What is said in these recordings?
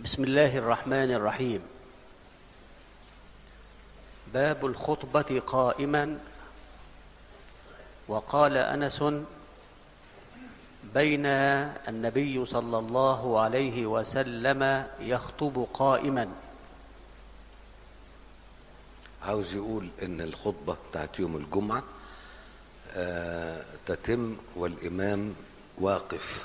بسم الله الرحمن الرحيم باب الخطبة قائما وقال أنس بين النبي صلى الله عليه وسلم يخطب قائما عاوز يقول ان الخطبة بتاعت يوم الجمعة آه تتم والامام واقف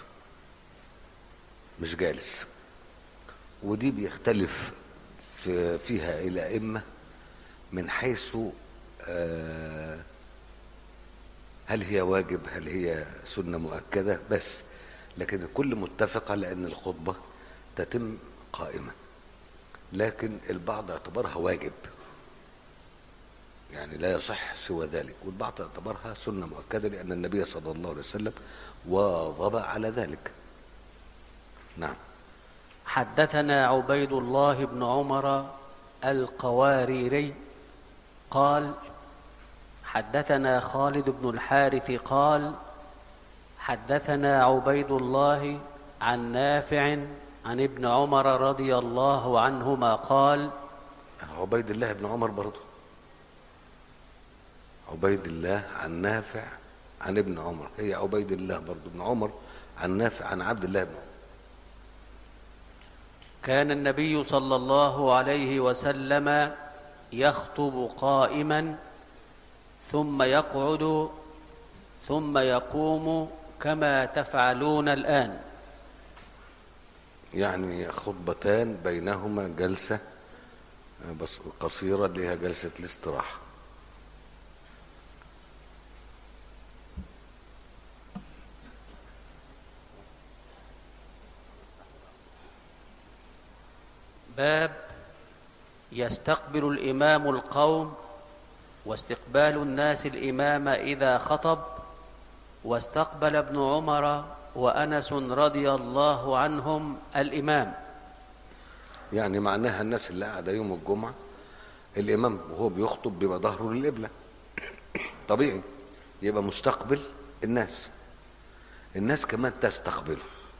مش جالس ودي بيختلف في فيها الائمة من حيث آه هل هي واجب هل هي سنة مؤكدة بس لكن الكل متفق على ان الخطبة تتم قائمة لكن البعض اعتبرها واجب يعني لا يصح سوى ذلك والبعض اعتبرها سنة مؤكدة لأن النبي صلى الله عليه وسلم واظب على ذلك نعم حدثنا عبيد الله بن عمر القواريري قال حدثنا خالد بن الحارث قال حدثنا عبيد الله عن نافع عن ابن عمر رضي الله عنهما قال عبيد الله بن عمر برضه عبيد الله عن نافع عن ابن عمر هي عبيد الله برضه بن عمر عن نافع عن عبد الله بن عمر كان النبي صلى الله عليه وسلم يخطب قائما ثم يقعد ثم يقوم كما تفعلون الآن يعني خطبتان بينهما جلسة بس قصيرة اللي هي جلسة الاستراحة باب يستقبل الإمام القوم واستقبال الناس الإمام إذا خطب واستقبل ابن عمر وأنس رضي الله عنهم الإمام يعني معناها الناس اللي قاعدة يوم الجمعة الإمام وهو بيخطب بيبقى ظهره للقبلة طبيعي يبقى مستقبل الناس الناس كمان تستقبله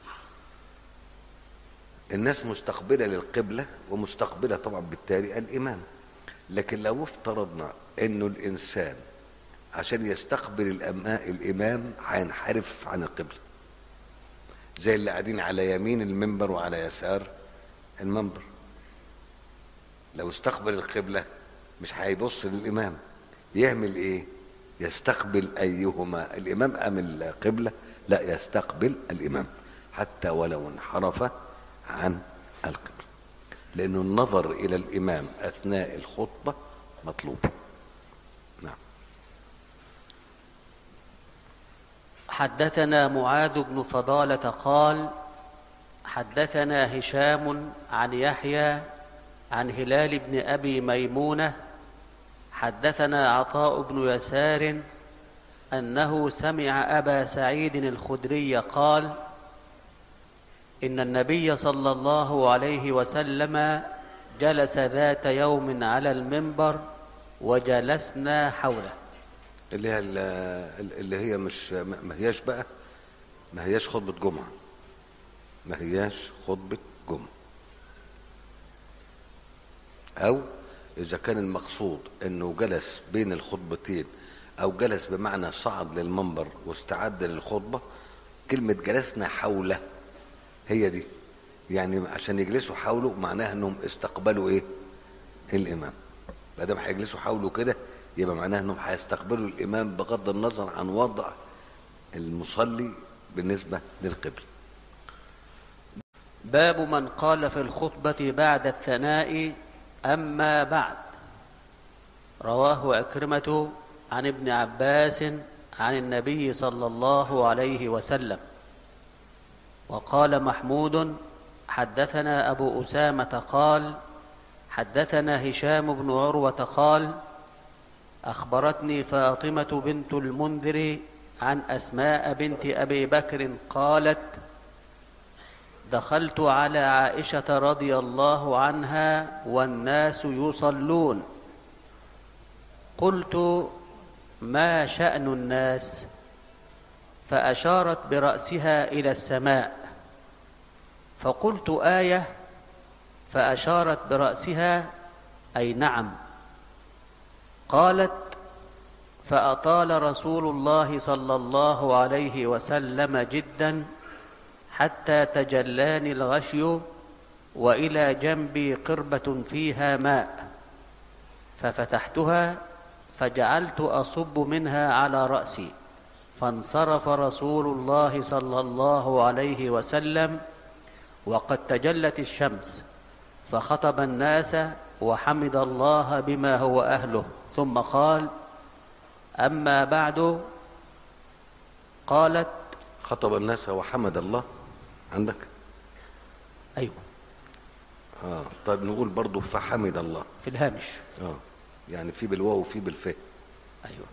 الناس مستقبلة للقبلة ومستقبلة طبعا بالتالي الإمام لكن لو افترضنا انه الانسان عشان يستقبل الأما الامام هينحرف عن القبلة زي اللي قاعدين على يمين المنبر وعلى يسار المنبر لو استقبل القبلة مش هيبص للإمام يعمل ايه يستقبل ايهما الامام ام القبلة لا يستقبل الامام حتى ولو انحرف عن القبلة لأنه النظر إلى الإمام أثناء الخطبة مطلوب نعم حدثنا معاذ بن فضالة قال حدثنا هشام عن يحيى عن هلال بن أبي ميمونة حدثنا عطاء بن يسار أنه سمع أبا سعيد الخدري قال إن النبي صلى الله عليه وسلم جلس ذات يوم على المنبر وجلسنا حوله اللي هي اللي هي مش ما هياش بقى ما هياش خطبة جمعة ما هياش خطبة جمعة أو إذا كان المقصود إنه جلس بين الخطبتين أو جلس بمعنى صعد للمنبر واستعد للخطبة كلمة جلسنا حوله هي دي يعني عشان يجلسوا حوله معناها انهم استقبلوا ايه الامام ما دام هيجلسوا حوله كده يبقى معناها انهم هيستقبلوا الامام بغض النظر عن وضع المصلي بالنسبه للقبل باب من قال في الخطبه بعد الثناء اما بعد رواه عكرمه عن ابن عباس عن النبي صلى الله عليه وسلم وقال محمود حدثنا أبو أسامة قال حدثنا هشام بن عروة قال أخبرتني فاطمة بنت المنذر عن أسماء بنت أبي بكر قالت دخلت على عائشة رضي الله عنها والناس يصلون قلت ما شأن الناس فأشارت برأسها إلى السماء فقلت آية فأشارت برأسها أي نعم قالت فأطال رسول الله صلى الله عليه وسلم جدا حتى تجلاني الغشي وإلى جنبي قربة فيها ماء ففتحتها فجعلت أصب منها على رأسي فانصرف رسول الله صلى الله عليه وسلم وقد تجلت الشمس فخطب الناس وحمد الله بما هو أهله ثم قال أما بعد قالت خطب الناس وحمد الله عندك أيوة اه طيب نقول برضو فحمد الله في الهامش اه يعني في بالواو وفي بالفاء أيوة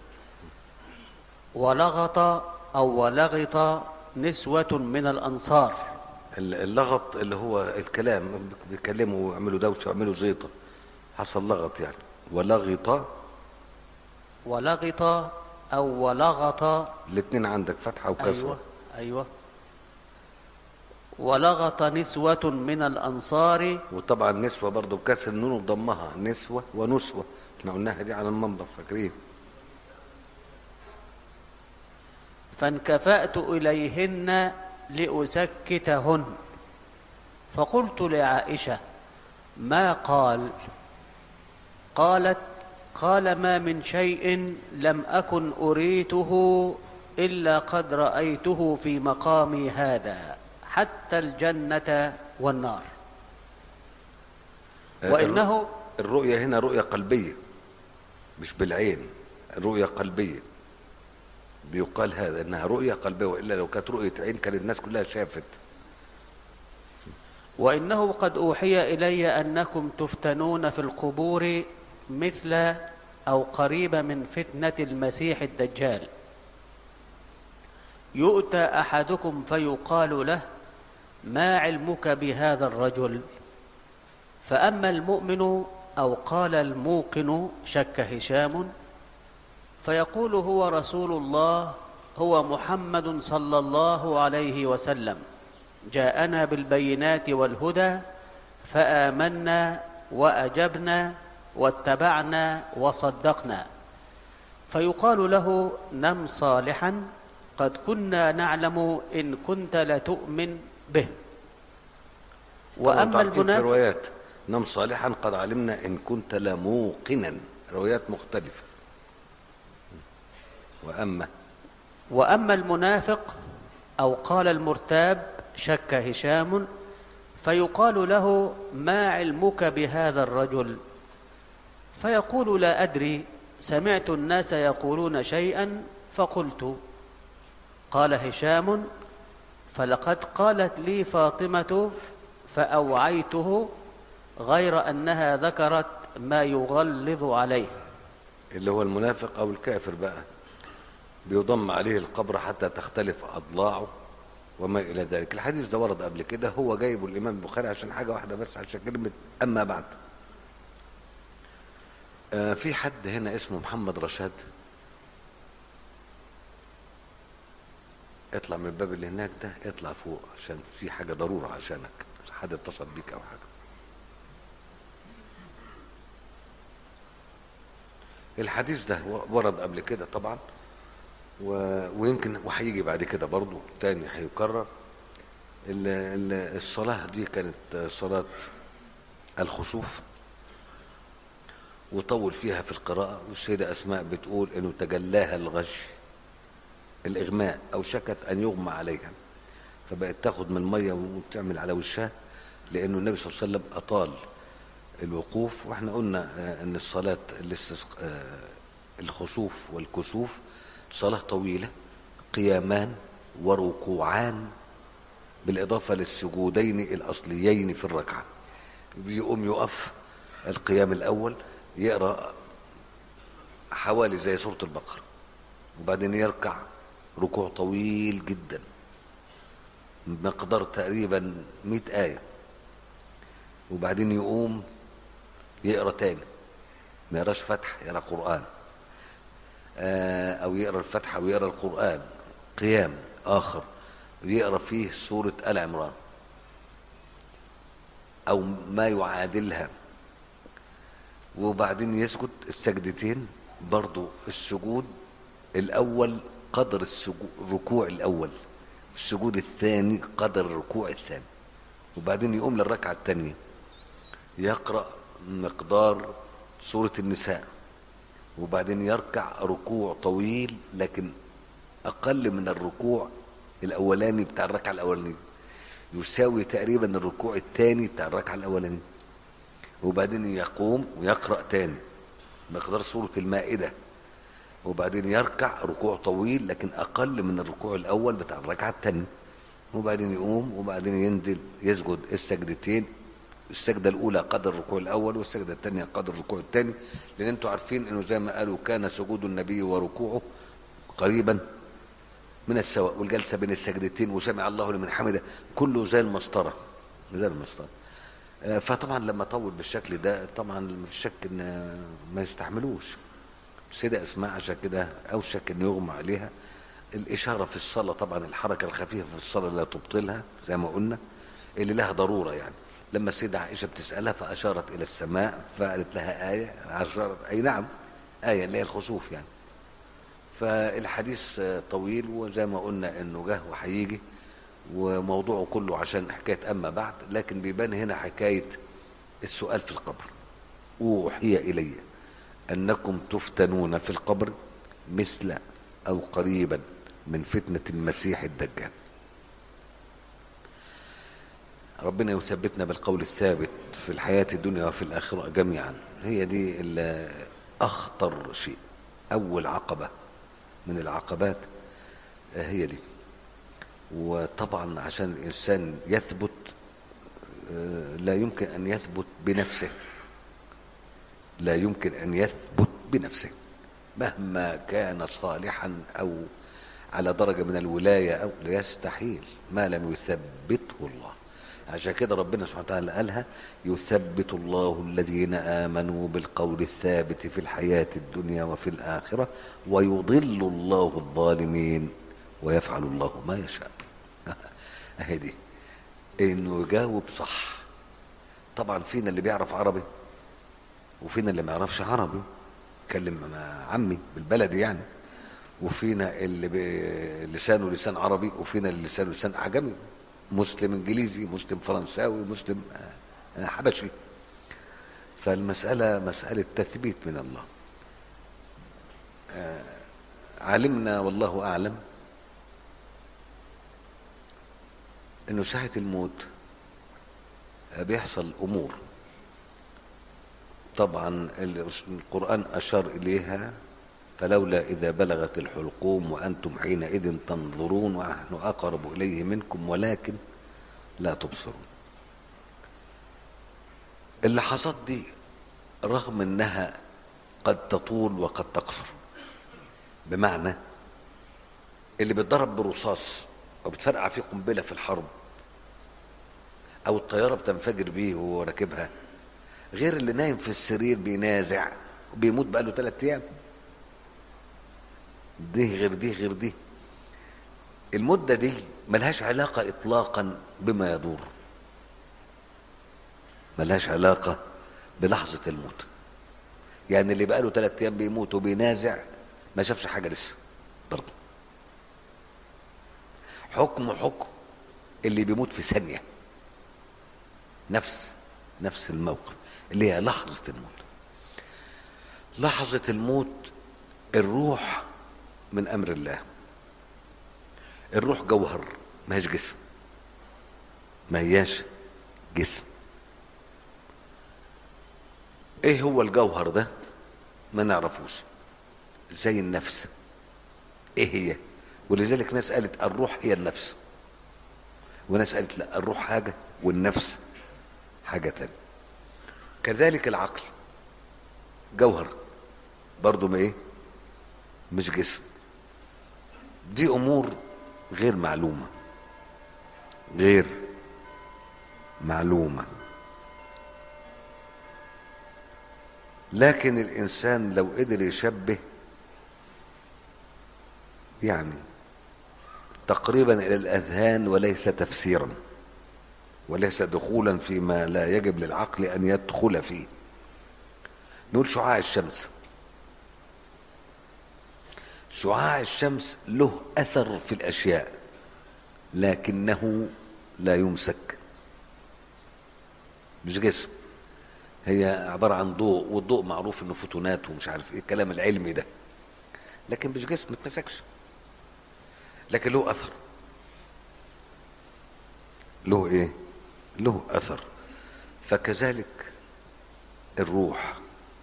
ولغط أو ولغط نسوة من الأنصار ال- اللغط اللي هو الكلام بيكلموا ويعملوا دوشه ويعملوا زيطه حصل لغط يعني ولغط ولغط أو ولغط الاثنين عندك فتحه وكسره أيوة أيوة ولغط نسوة من الأنصار وطبعا نسوة برضو بكسر النون وضمها نسوة ونسوة احنا قلناها دي على المنبر فاكرين فانكفأت إليهن لأسكتهن فقلت لعائشة ما قال قالت قال ما من شيء لم أكن أريته إلا قد رأيته في مقامي هذا حتى الجنة والنار آه، وإنه الرؤية هنا رؤية قلبية مش بالعين رؤية قلبية بيقال هذا انها رؤية قلبية والا لو كانت رؤية عين كانت الناس كلها شافت وإنه قد أوحي إلي أنكم تفتنون في القبور مثل أو قريب من فتنة المسيح الدجال يؤتى أحدكم فيقال له ما علمك بهذا الرجل فأما المؤمن أو قال الموقن شك هشام فيقول هو رسول الله هو محمد صلى الله عليه وسلم جاءنا بالبينات والهدى فآمنا وأجبنا واتبعنا وصدقنا فيقال له نم صالحا قد كنا نعلم إن كنت لتؤمن به طبعاً وأما تعرفين في المنافق روايات نم صالحا قد علمنا ان كنت لموقنا روايات مختلفة واما وأما المنافق أو قال المرتاب شك هشام فيقال له ما علمك بهذا الرجل فيقول لا أدري سمعت الناس يقولون شيئا فقلت قال هشام فلقد قالت لي فاطمة فأوعيته غير أنها ذكرت ما يغلظ عليه اللي هو المنافق او الكافر بقى بيضم عليه القبر حتى تختلف اضلاعه وما الى ذلك الحديث ده ورد قبل كده هو جايبه الامام البخاري عشان حاجه واحده بس عشان كلمه اما بعد آه في حد هنا اسمه محمد رشاد اطلع من الباب اللي هناك ده اطلع فوق عشان في حاجه ضروره عشانك حد اتصل بيك او حاجه الحديث ده ورد قبل كده طبعا و... ويمكن وهيجي بعد كده برضو تاني هيكرر ال... ال... الصلاة دي كانت صلاة الخسوف وطول فيها في القراءة والسيدة أسماء بتقول إنه تجلاها الغش الإغماء أو شكت أن يغمى عليها فبقت تاخد من المية وتعمل على وشها لأنه النبي صلى الله عليه وسلم أطال الوقوف واحنا قلنا آه، ان الصلاة الاستسق... آه، الخسوف والكسوف صلاة طويلة قيامان وركوعان بالإضافة للسجودين الأصليين في الركعة يقوم يقف القيام الأول يقرأ حوالي زي سورة البقرة وبعدين يركع ركوع طويل جدا مقدار تقريبا مئة آية وبعدين يقوم يقرا تاني ما يقراش فتح يقرا قران آه، او يقرا الفتحه ويقرا القران قيام اخر يقرا فيه سوره ال عمران او ما يعادلها وبعدين يسجد السجدتين برضو السجود الاول قدر السجود الركوع الاول السجود الثاني قدر الركوع الثاني وبعدين يقوم للركعه الثانيه يقرا مقدار سوره النساء وبعدين يركع ركوع طويل لكن اقل من الركوع الاولاني بتاع الركعه الاولانيه يساوي تقريبا الركوع الثاني بتاع الركعه الاولانيه وبعدين يقوم ويقرا تاني مقدار سوره المائده وبعدين يركع ركوع طويل لكن اقل من الركوع الاول بتاع الركعه الثانيه وبعدين يقوم وبعدين ينزل يسجد السجدتين السجدة الأولى قدر الركوع الأول والسجدة الثانية قدر الركوع الثاني لأن أنتوا عارفين إنه زي ما قالوا كان سجود النبي وركوعه قريبا من السواء والجلسة بين السجدتين وسمع الله لمن حمده كله زي المسطرة زي المسطرة آه، فطبعا لما طول بالشكل ده طبعا مفيش شك ان ما يستحملوش السيدة اسماء عشان كده اوشك ان يغمى عليها الاشاره في الصلاه طبعا الحركه الخفيفه في الصلاه لا تبطلها زي ما قلنا اللي لها ضروره يعني لما السيدة عائشة بتسألها فأشارت إلى السماء فقالت لها آية أشارت أي نعم آية اللي هي الخسوف يعني فالحديث طويل وزي ما قلنا إنه جه وهيجي وموضوعه كله عشان حكاية أما بعد لكن بيبان هنا حكاية السؤال في القبر أوحي إلي أنكم تفتنون في القبر مثل أو قريبا من فتنة المسيح الدجال ربنا يثبتنا بالقول الثابت في الحياة الدنيا وفي الآخرة جميعا هي دي ال- أخطر شيء أول عقبة من العقبات هي دي وطبعا عشان الإنسان يثبت آه، لا يمكن أن يثبت بنفسه لا يمكن أن يثبت بنفسه مهما كان صالحا أو على درجة من الولاية أو لا يستحيل ما لم يثبته الله عشان كده ربنا سبحانه وتعالى قالها يثبت الله الذين آمنوا بالقول الثابت في الحياة الدنيا وفي الآخرة ويضل الله الظالمين ويفعل الله ما يشاء اهي دي انه يجاوب صح طبعا فينا اللي بيعرف عربي وفينا اللي ما يعرفش عربي اتكلم مع عمي بالبلدي يعني وفينا اللي ب- لسانه لسان عربي وفينا اللي لسانه لسان اعجمي مسلم انجليزي مسلم فرنساوي مسلم آه، آه، حبشي فالمسألة مسألة تثبيت من الله آه، علمنا والله أعلم انه ساعة الموت آه، بيحصل امور طبعا القرآن اشار اليها فلولا اذا بلغت الحلقوم وانتم حينئذ تنظرون ونحن اقرب اليه منكم ولكن لا تبصرون اللحظات دي رغم انها قد تطول وقد تقصر بمعنى اللي بيتضرب برصاص او بتفرقع فيه قنبله في الحرب او الطياره بتنفجر بيه وهو راكبها غير اللي نايم في السرير بينازع وبيموت بقاله ثلاث ايام دي غير دي غير دي المدة دي ملهاش علاقة إطلاقا بما يدور ملهاش علاقة بلحظة الموت يعني اللي بقاله ثلاث أيام بيموت وبينازع ما شافش حاجة لسه برضه حكم حكم اللي بيموت في ثانية نفس نفس الموقف اللي هي لحظة الموت لحظة الموت الروح من أمر الله الروح جوهر ما هيش جسم ما هياش جسم ايه هو الجوهر ده ما نعرفوش زي النفس ايه هي ولذلك ناس قالت الروح هي النفس وناس قالت لا الروح حاجة والنفس حاجة تانية كذلك العقل جوهر برضو ما ايه مش جسم دي امور غير معلومة غير معلومة لكن الانسان لو قدر يشبه يعني تقريبا الى الاذهان وليس تفسيرا وليس دخولا فيما لا يجب للعقل ان يدخل فيه نقول شعاع الشمس شعاع الشمس له اثر في الاشياء لكنه لا يمسك مش جسم هي عبارة عن ضوء والضوء معروف انه فوتونات ومش عارف ايه الكلام العلمي ده لكن مش جسم ما يتمسكش لكن له اثر له ايه له اثر فكذلك الروح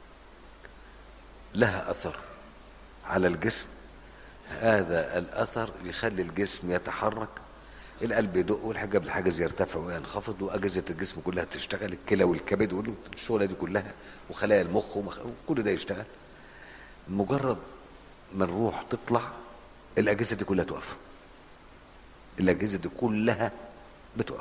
لها اثر على الجسم هذا الاثر يخلي الجسم يتحرك القلب يدق والحاجه بالحاجز يرتفع وينخفض واجهزه الجسم كلها تشتغل الكلى والكبد والشغله دي كلها وخلايا المخ ومخ... وكل ده يشتغل مجرد ما الروح تطلع الاجهزه دي كلها تقف الاجهزه دي كلها بتقف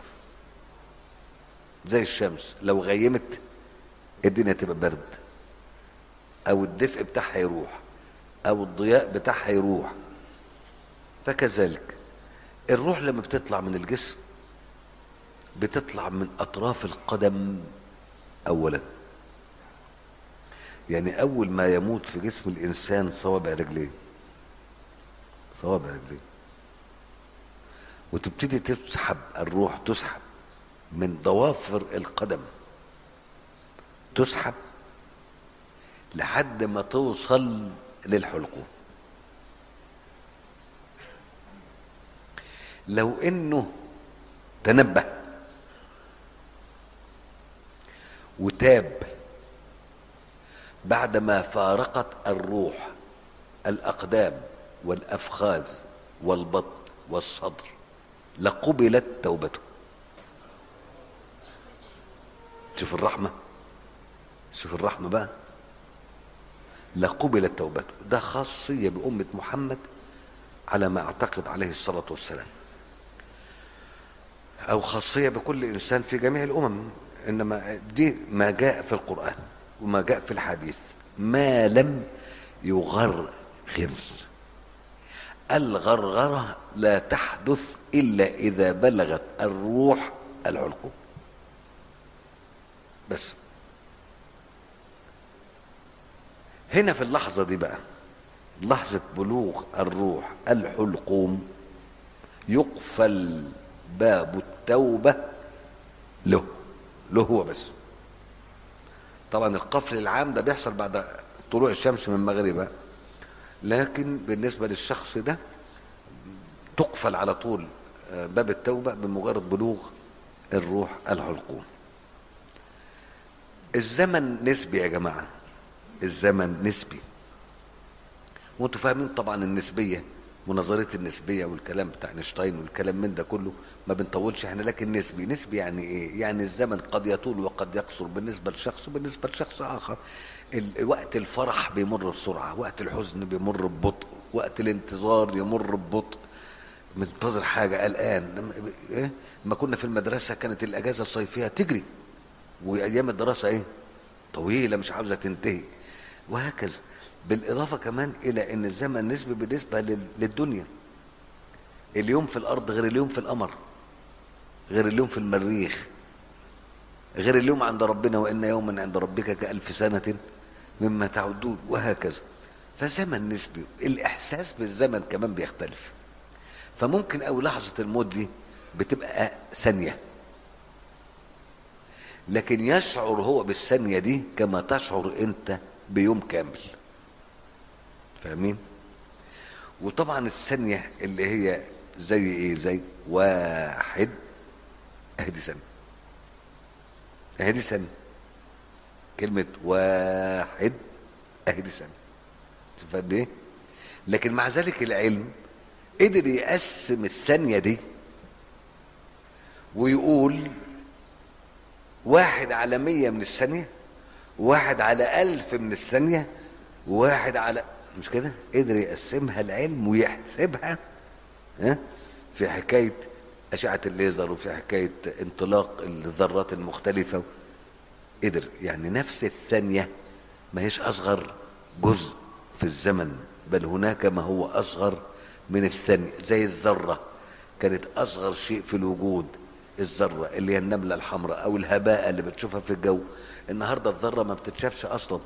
زي الشمس لو غيمت الدنيا تبقى برد او الدفء بتاعها يروح او الضياء بتاعها يروح فكذلك الروح لما بتطلع من الجسم بتطلع من اطراف القدم اولا يعني اول ما يموت في جسم الانسان صوابع رجليه صوابع رجليه وتبتدي تسحب الروح تسحب من ضوافر القدم تسحب لحد ما توصل للحلقوم لو انه تنبه وتاب بعدما فارقت الروح الاقدام والافخاذ والبطن والصدر لقبلت توبته شوف الرحمه شوف الرحمه بقى لقبلت توبته ده خاصيه بامه محمد على ما اعتقد عليه الصلاه والسلام او خاصيه بكل انسان في جميع الامم انما دي ما جاء في القران وما جاء في الحديث ما لم يغرغر الغرغره لا تحدث الا اذا بلغت الروح العلقوم بس هنا في اللحظه دي بقى لحظه بلوغ الروح الحلقوم يقفل باب التوبة له له هو بس طبعا القفل العام ده بيحصل بعد طلوع الشمس من مغربها لكن بالنسبة للشخص ده تقفل على طول باب التوبة بمجرد بلوغ الروح الحلقوم الزمن نسبي يا جماعة الزمن نسبي وانتوا فاهمين طبعا النسبية ونظريه النسبيه والكلام بتاع اينشتاين والكلام من ده كله ما بنطولش احنا لكن نسبي نسبي يعني ايه يعني الزمن قد يطول وقد يقصر بالنسبه لشخص وبالنسبه لشخص اخر وقت الفرح بيمر بسرعه وقت الحزن بيمر ببطء وقت الانتظار يمر ببطء منتظر حاجه قلقان ايه لما كنا في المدرسه كانت الاجازه الصيفيه تجري وايام الدراسه ايه طويله مش عاوزه تنتهي وهكذا بالإضافة كمان إلى أن الزمن نسبي بالنسبة للدنيا اليوم في الأرض غير اليوم في القمر غير اليوم في المريخ غير اليوم عند ربنا وإن يوما عند ربك كألف سنة مما تعدون وهكذا فزمن نسبي الإحساس بالزمن كمان بيختلف فممكن أو لحظة الموت دي بتبقى ثانية لكن يشعر هو بالثانية دي كما تشعر أنت بيوم كامل فاهمين وطبعا الثانية اللي هي زي ايه زي واحد اهدي سنة اهدي سنة كلمة واحد اهدي سنة شوف قد ايه لكن مع ذلك العلم قدر يقسم الثانية دي ويقول واحد على مية من الثانية واحد على ألف من الثانية واحد على مش كده قدر يقسمها العلم ويحسبها ها في حكاية أشعة الليزر وفي حكاية انطلاق الذرات المختلفة قدر يعني نفس الثانية ما هيش أصغر جزء في الزمن بل هناك ما هو أصغر من الثانية زي الذرة كانت أصغر شيء في الوجود الذرة اللي هي النملة الحمراء أو الهباء اللي بتشوفها في الجو النهاردة الذرة ما بتتشافش أصلا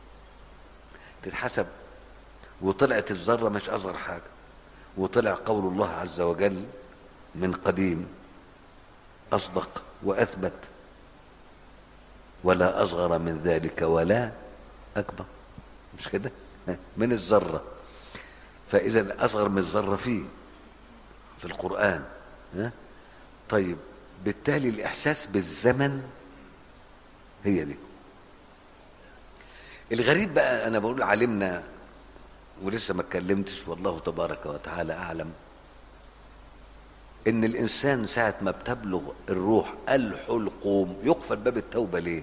تتحسب وطلعت الذرة مش أصغر حاجة وطلع قول الله عز وجل من قديم أصدق وأثبت ولا أصغر من ذلك ولا أكبر مش كده من الذرة فإذا أصغر من الذرة فيه في القرآن ها؟ طيب بالتالي الإحساس بالزمن هي دي الغريب بقى أنا بقول علمنا ولسه ما اتكلمتش والله تبارك وتعالى أعلم إن الإنسان ساعة ما بتبلغ الروح الحلقوم يقفل باب التوبة ليه؟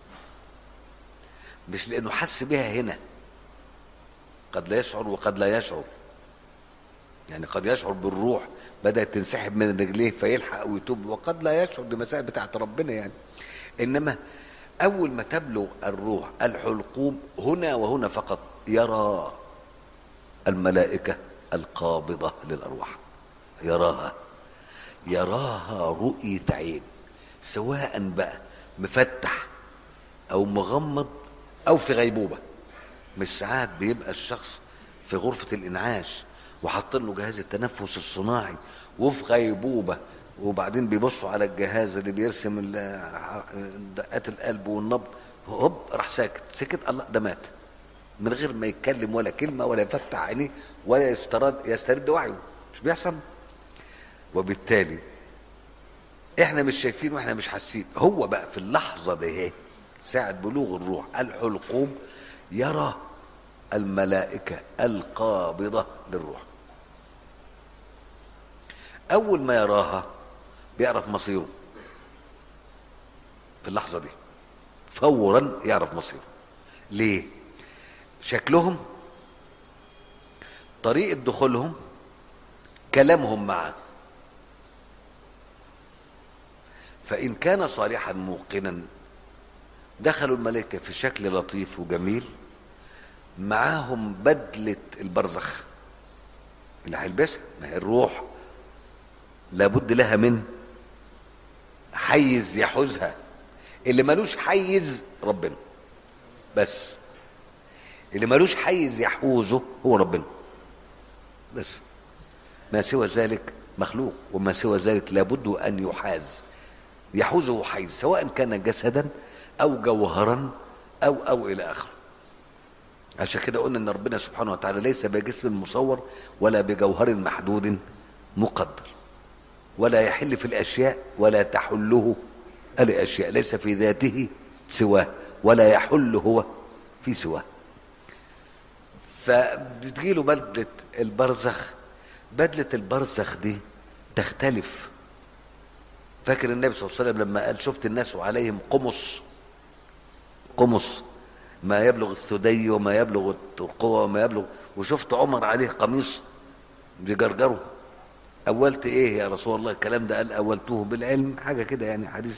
مش لأنه حس بها هنا قد لا يشعر وقد لا يشعر يعني قد يشعر بالروح بدأت تنسحب من رجليه فيلحق ويتوب وقد لا يشعر دي مسائل بتاعت ربنا يعني إنما أول ما تبلغ الروح الحلقوم هنا وهنا فقط يرى الملائكة القابضة للأرواح يراها يراها رؤية عين سواء بقى مفتح أو مغمض أو في غيبوبة مش ساعات بيبقى الشخص في غرفة الإنعاش وحاطين له جهاز التنفس الصناعي وفي غيبوبة وبعدين بيبصوا على الجهاز اللي بيرسم ال- دقات القلب والنبض هوب راح ساكت سكت الله ده مات من غير ما يتكلم ولا كلمة ولا يفتح عينيه ولا يسترد يسترد وعيه مش بيحصل وبالتالي احنا مش شايفين واحنا مش حاسين هو بقى في اللحظة دي اهي ساعة بلوغ الروح الحلقوم يرى الملائكة القابضة للروح أول ما يراها بيعرف مصيره في اللحظة دي فورا يعرف مصيره ليه شكلهم طريقة دخولهم كلامهم معه فإن كان صالحا موقنا دخلوا الملائكة في شكل لطيف وجميل معاهم بدلة البرزخ اللي هيلبسها ما هي الروح لابد لها من حيز يحوزها اللي ملوش حيز ربنا بس اللي ملوش حيز يحوزه هو ربنا بس ما سوى ذلك مخلوق وما سوى ذلك لابد ان يحاز يحوزه حيز سواء كان جسدا او جوهرا او او الى اخره عشان كده قلنا ان ربنا سبحانه وتعالى ليس بجسم مصور ولا بجوهر محدود مقدر ولا يحل في الاشياء ولا تحله الاشياء ليس في ذاته سواه ولا يحل هو في سواه فبتجيله بدلة البرزخ بدلة البرزخ دي تختلف فاكر النبي صلى الله عليه وسلم لما قال شفت الناس وعليهم قمص قمص ما يبلغ الثدي وما يبلغ الترقوة وما يبلغ وشفت عمر عليه قميص بجرجره أولت إيه يا رسول الله الكلام ده قال أولته بالعلم حاجة كده يعني حديث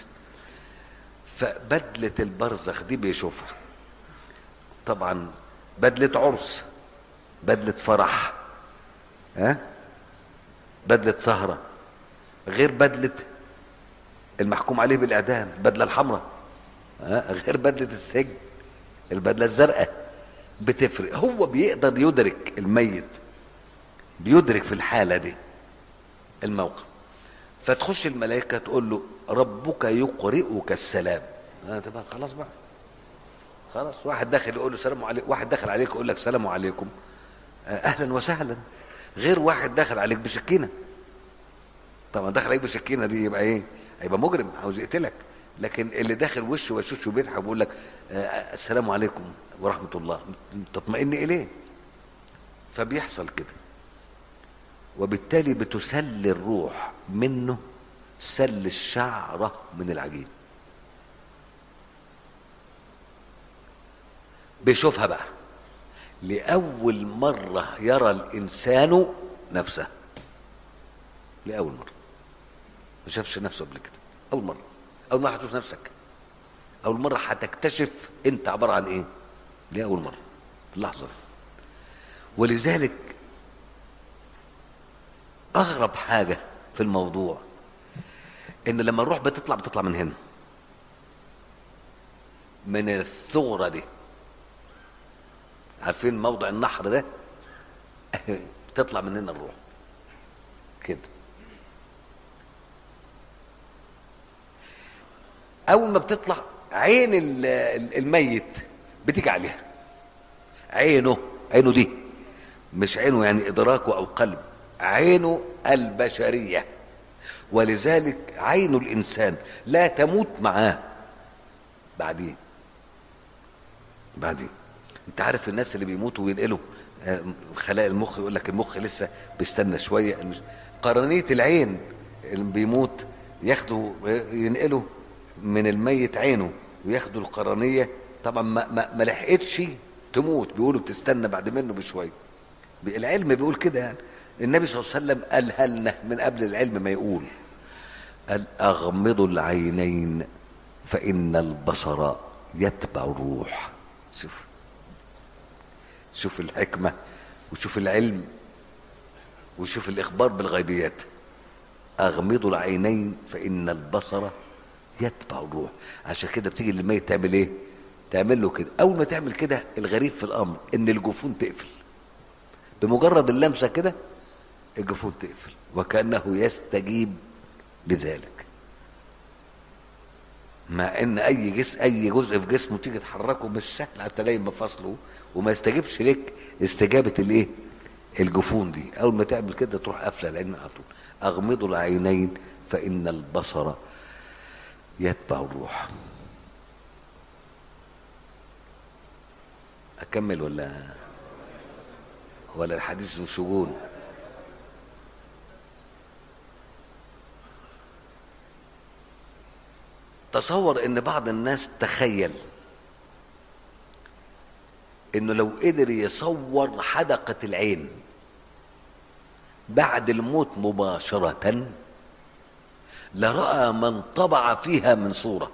فبدلة البرزخ دي بيشوفها طبعا بدلة عرس بدلة فرح ها بدلة سهرة غير بدلة المحكوم عليه بالإعدام البدلة الحمراء ها غير بدلة السجن البدلة الزرقاء بتفرق هو بيقدر يدرك الميت بيدرك في الحالة دي الموقف فتخش الملائكة تقول له ربك يقرئك السلام آه تبقى خلاص بقى خلاص واحد داخل يقول له سلام عليكم واحد داخل عليك يقول لك سلام عليكم آه اهلا وسهلا غير واحد داخل عليك بسكينه طبعا داخل عليك بسكينه دي يبقى ايه هيبقى مجرم عاوز يقتلك لكن اللي داخل وش وشوش وبيضحك وبيقول لك آه السلام عليكم ورحمه الله تطمئن اليه فبيحصل كده وبالتالي بتسل الروح منه سل الشعرة من العجين بيشوفها بقى لأول مرة يرى الإنسان نفسه لأول مرة ما شافش نفسه قبل كده أول مرة أول مرة هتشوف نفسك أول مرة هتكتشف أنت عبارة عن إيه لأول مرة في اللحظة دي ولذلك أغرب حاجة في الموضوع ان لما الروح بتطلع بتطلع من هنا من الثغرة دي عارفين موضع النحر ده تطلع من هنا الروح كده اول ما بتطلع عين ال- ال- الميت بتيجي عليها عينه عينه دي مش عينه يعني ادراكه او قلب عينه البشريه ولذلك عين الانسان لا تموت معاه بعدين بعدين انت عارف الناس اللي بيموتوا وينقلوا آه، خلايا المخ يقول لك المخ لسه بيستنى شويه المش- قرنيه العين اللي بيموت ياخدوا ينقلوا من الميت عينه وياخدوا القرنيه طبعا ما, ما, ما لحقتش تموت بيقولوا بتستنى بعد منه بشويه العلم بيقول كده يعني النبي صلى الله عليه وسلم قالها لنا من قبل العلم ما يقول قال اغمضوا العينين فان البصر يتبع الروح شوف شوف الحكمه وشوف العلم وشوف الاخبار بالغيبيات اغمضوا العينين فان البصر يتبع الروح عشان كده بتيجي للميت تعمل ايه تعمل له كده اول ما تعمل كده الغريب في الامر ان الجفون تقفل بمجرد اللمسه كده الجفون تقفل وكانه يستجيب لذلك مع ان اي جس اي جزء في جسمه تيجي تحركه مش سهل على تلاقي مفاصله وما يستجيبش لك استجابه الايه الجفون دي اول ما تعمل كده تروح قافله العين على طول اغمضوا العينين فان البصر يتبع الروح اكمل ولا ولا الحديث ذو شجون تصور ان بعض الناس تخيل انه لو قدر يصور حدقة العين بعد الموت مباشرة لرأى من طبع فيها من صورة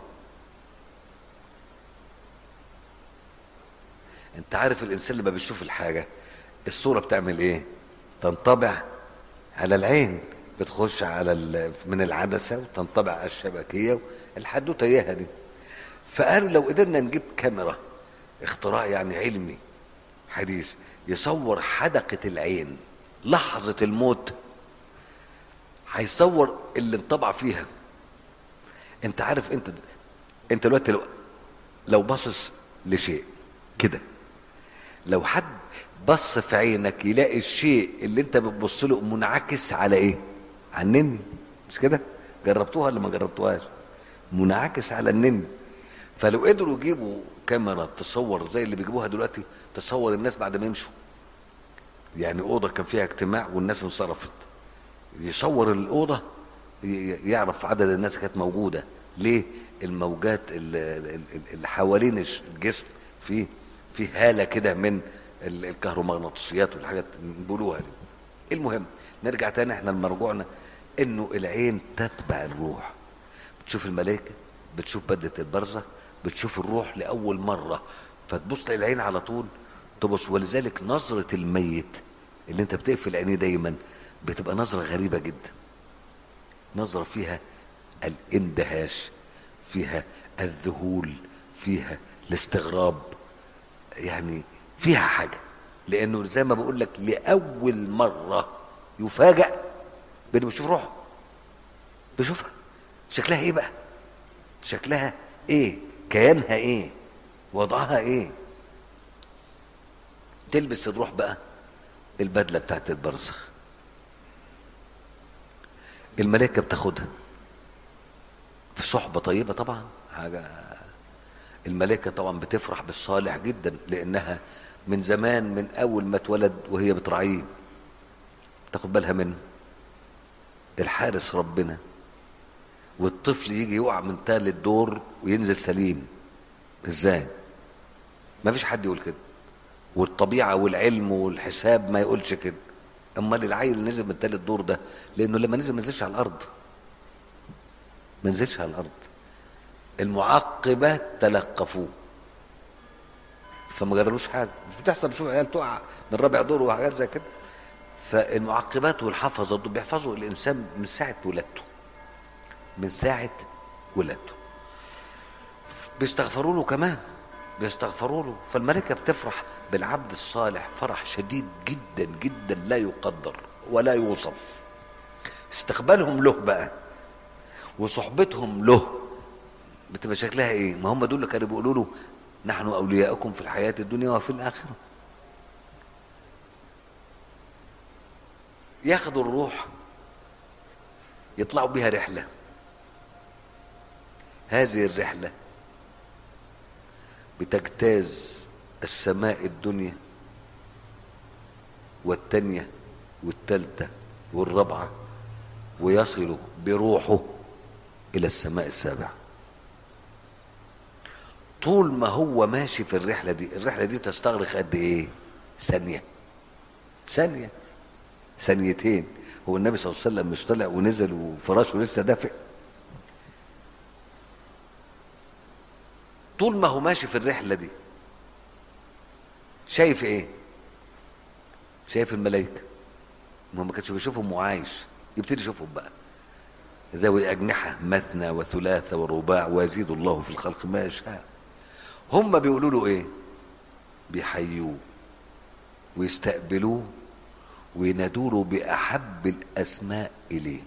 انت عارف الانسان لما بيشوف الحاجة الصورة بتعمل ايه تنطبع على العين بتخش على ال- من العدسة وتنطبع على الشبكية الحدوتة اياها دي فقالوا لو قدرنا نجيب كاميرا اختراع يعني علمي حديث يصور حدقة العين لحظة الموت هيصور اللي انطبع فيها انت عارف انت انت دلوقتي لو لو باصص لشيء كده لو حد بص في عينك يلاقي الشيء اللي انت بتبص له منعكس على ايه على النني مش كده جربتوها ولا ما جربتوهاش منعكس على النني فلو قدروا يجيبوا كاميرا تصور زي اللي بيجيبوها دلوقتي تصور الناس بعد ما يمشوا يعني اوضه كان فيها اجتماع والناس انصرفت يصور الاوضه ي- يعرف عدد الناس كانت موجوده ليه الموجات اللي, اللي حوالين الش- الجسم في في هاله كده من ال- الكهرومغناطيسيات والحاجات اللي بيقولوها دي المهم نرجع تاني احنا لمرجوعنا انه العين تتبع الروح بتشوف الملائكه بتشوف بدله البرزخ بتشوف الروح لاول مره فتبص تلاقي العين على طول تبص ولذلك نظره الميت اللي انت بتقفل عينيه دايما بتبقى نظره غريبه جدا نظره فيها الاندهاش فيها الذهول فيها الاستغراب يعني فيها حاجه لانه زي ما بقول لك لاول مره يفاجأ بانه بيشوف روحه بيشوفها شكلها ايه بقى شكلها ايه كيانها ايه وضعها ايه تلبس الروح بقى البدله بتاعت البرزخ الملائكه بتاخدها في صحبه طيبه طبعا حاجه الملائكه طبعا بتفرح بالصالح جدا لانها من زمان من اول ما اتولد وهي بتراعيه تاخد بالها منه الحارس ربنا والطفل يجي يقع من تالت دور وينزل سليم ازاي ما فيش حد يقول كده والطبيعه والعلم والحساب ما يقولش كده امال العيل اللي نزل من تالت دور ده لانه لما نزل ما نزلش على الارض ما نزلش على الارض المعقبات تلقفوه فما جربوش حاجه مش بتحصل بشوف عيال تقع من رابع دور وحاجات زي كده فالمعقبات والحفظه دول بيحفظوا الانسان من ساعه ولادته من ساعة ولادته بيستغفروا له كمان بيستغفروا له فالملائكة بتفرح بالعبد الصالح فرح شديد جدا جدا لا يقدر ولا يوصف استقبالهم له بقى وصحبتهم له بتبقى شكلها ايه ما هم دول اللي كانوا بيقولوا له نحن اولياؤكم في الحياة الدنيا وفي الاخرة ياخدوا الروح يطلعوا بها رحلة هذه الرحلة بتجتاز السماء الدنيا والتانية والتالتة والرابعة ويصل بروحه إلى السماء السابعة طول ما هو ماشي في الرحلة دي الرحلة دي تستغرق قد إيه ثانية ثانية ثانيتين هو النبي صلى الله عليه وسلم مش طلع ونزل وفراشه لسه دافئ طول ما هو ماشي في الرحلة دي شايف ايه شايف الملائكة ما ما كانش بيشوفهم وعايش يبتدي يشوفهم بقى ذوي أجنحة مثنى وثلاثة ورباع ويزيد الله في الخلق ما يشاء هم بيقولوا له ايه بيحيوه ويستقبلوه وينادوا له بأحب الأسماء إليه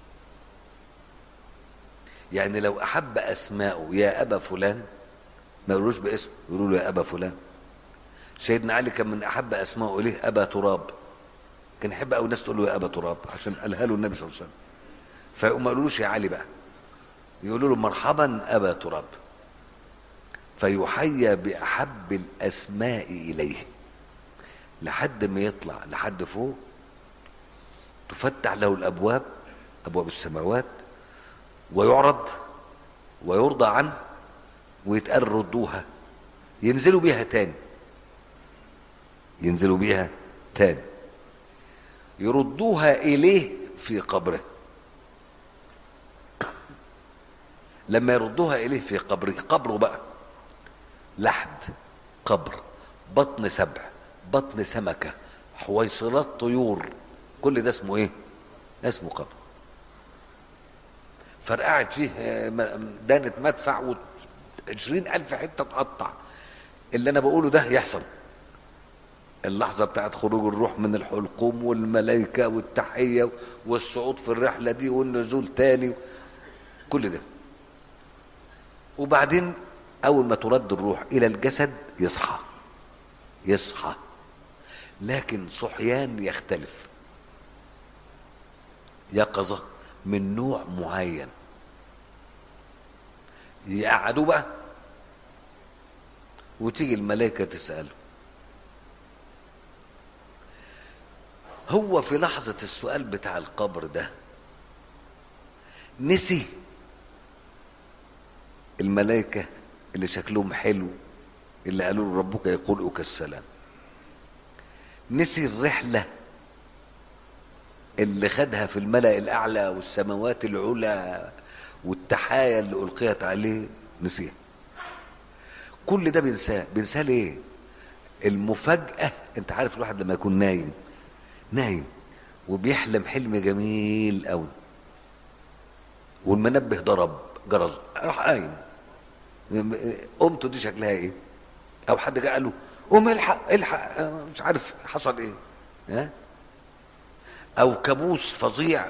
يعني لو أحب أسماءه يا أبا فلان ما يقولوش باسم يقولوا له يا أبا فلان سيدنا علي كان من أحب أسماءه إليه أبا تراب كان يحب أو الناس تقول له يا أبا تراب عشان قالها له النبي صلى الله عليه وسلم فيقوم ما يقولوش يا علي بقى يقولوا له مرحبا أبا تراب فيحيى بأحب الأسماء إليه لحد ما يطلع لحد فوق تفتح له الابواب ابواب السماوات ويعرض ويرضى عنه ويتقال ردوها ينزلوا بيها تاني ينزلوا بيها تاني يردوها اليه في قبره لما يردوها اليه في قبره قبره بقى لحد قبر بطن سبع بطن سمكة حويصلات طيور كل ده اسمه ايه اسمه قبر فرقعت فيه دانة مدفع وعشرين ألف حتة تقطع اللي أنا بقوله ده يحصل اللحظة بتاعت خروج الروح من الحلقوم والملائكة والتحية والصعود في الرحلة دي والنزول تاني كل ده وبعدين أول ما ترد الروح إلى الجسد يصحى يصحى لكن صحيان يختلف يقظة من نوع معين يقعدوا بقى وتيجي الملائكة تسأله هو في لحظة السؤال بتاع القبر ده نسي الملائكة اللي شكلهم حلو اللي قالوا له ربك يقول السلام نسي الرحلة اللي خدها في الملأ الأعلى والسماوات العلى والتحايا اللي ألقيت عليه نسيها كل ده بينساه بينساه ليه المفاجأة انت عارف الواحد لما يكون نايم نايم وبيحلم حلم جميل قوي والمنبه ضرب جرس راح قايم قمته دي شكلها ايه او حد جه قال له قوم الحق الحق مش عارف حصل ايه ها او كابوس فظيع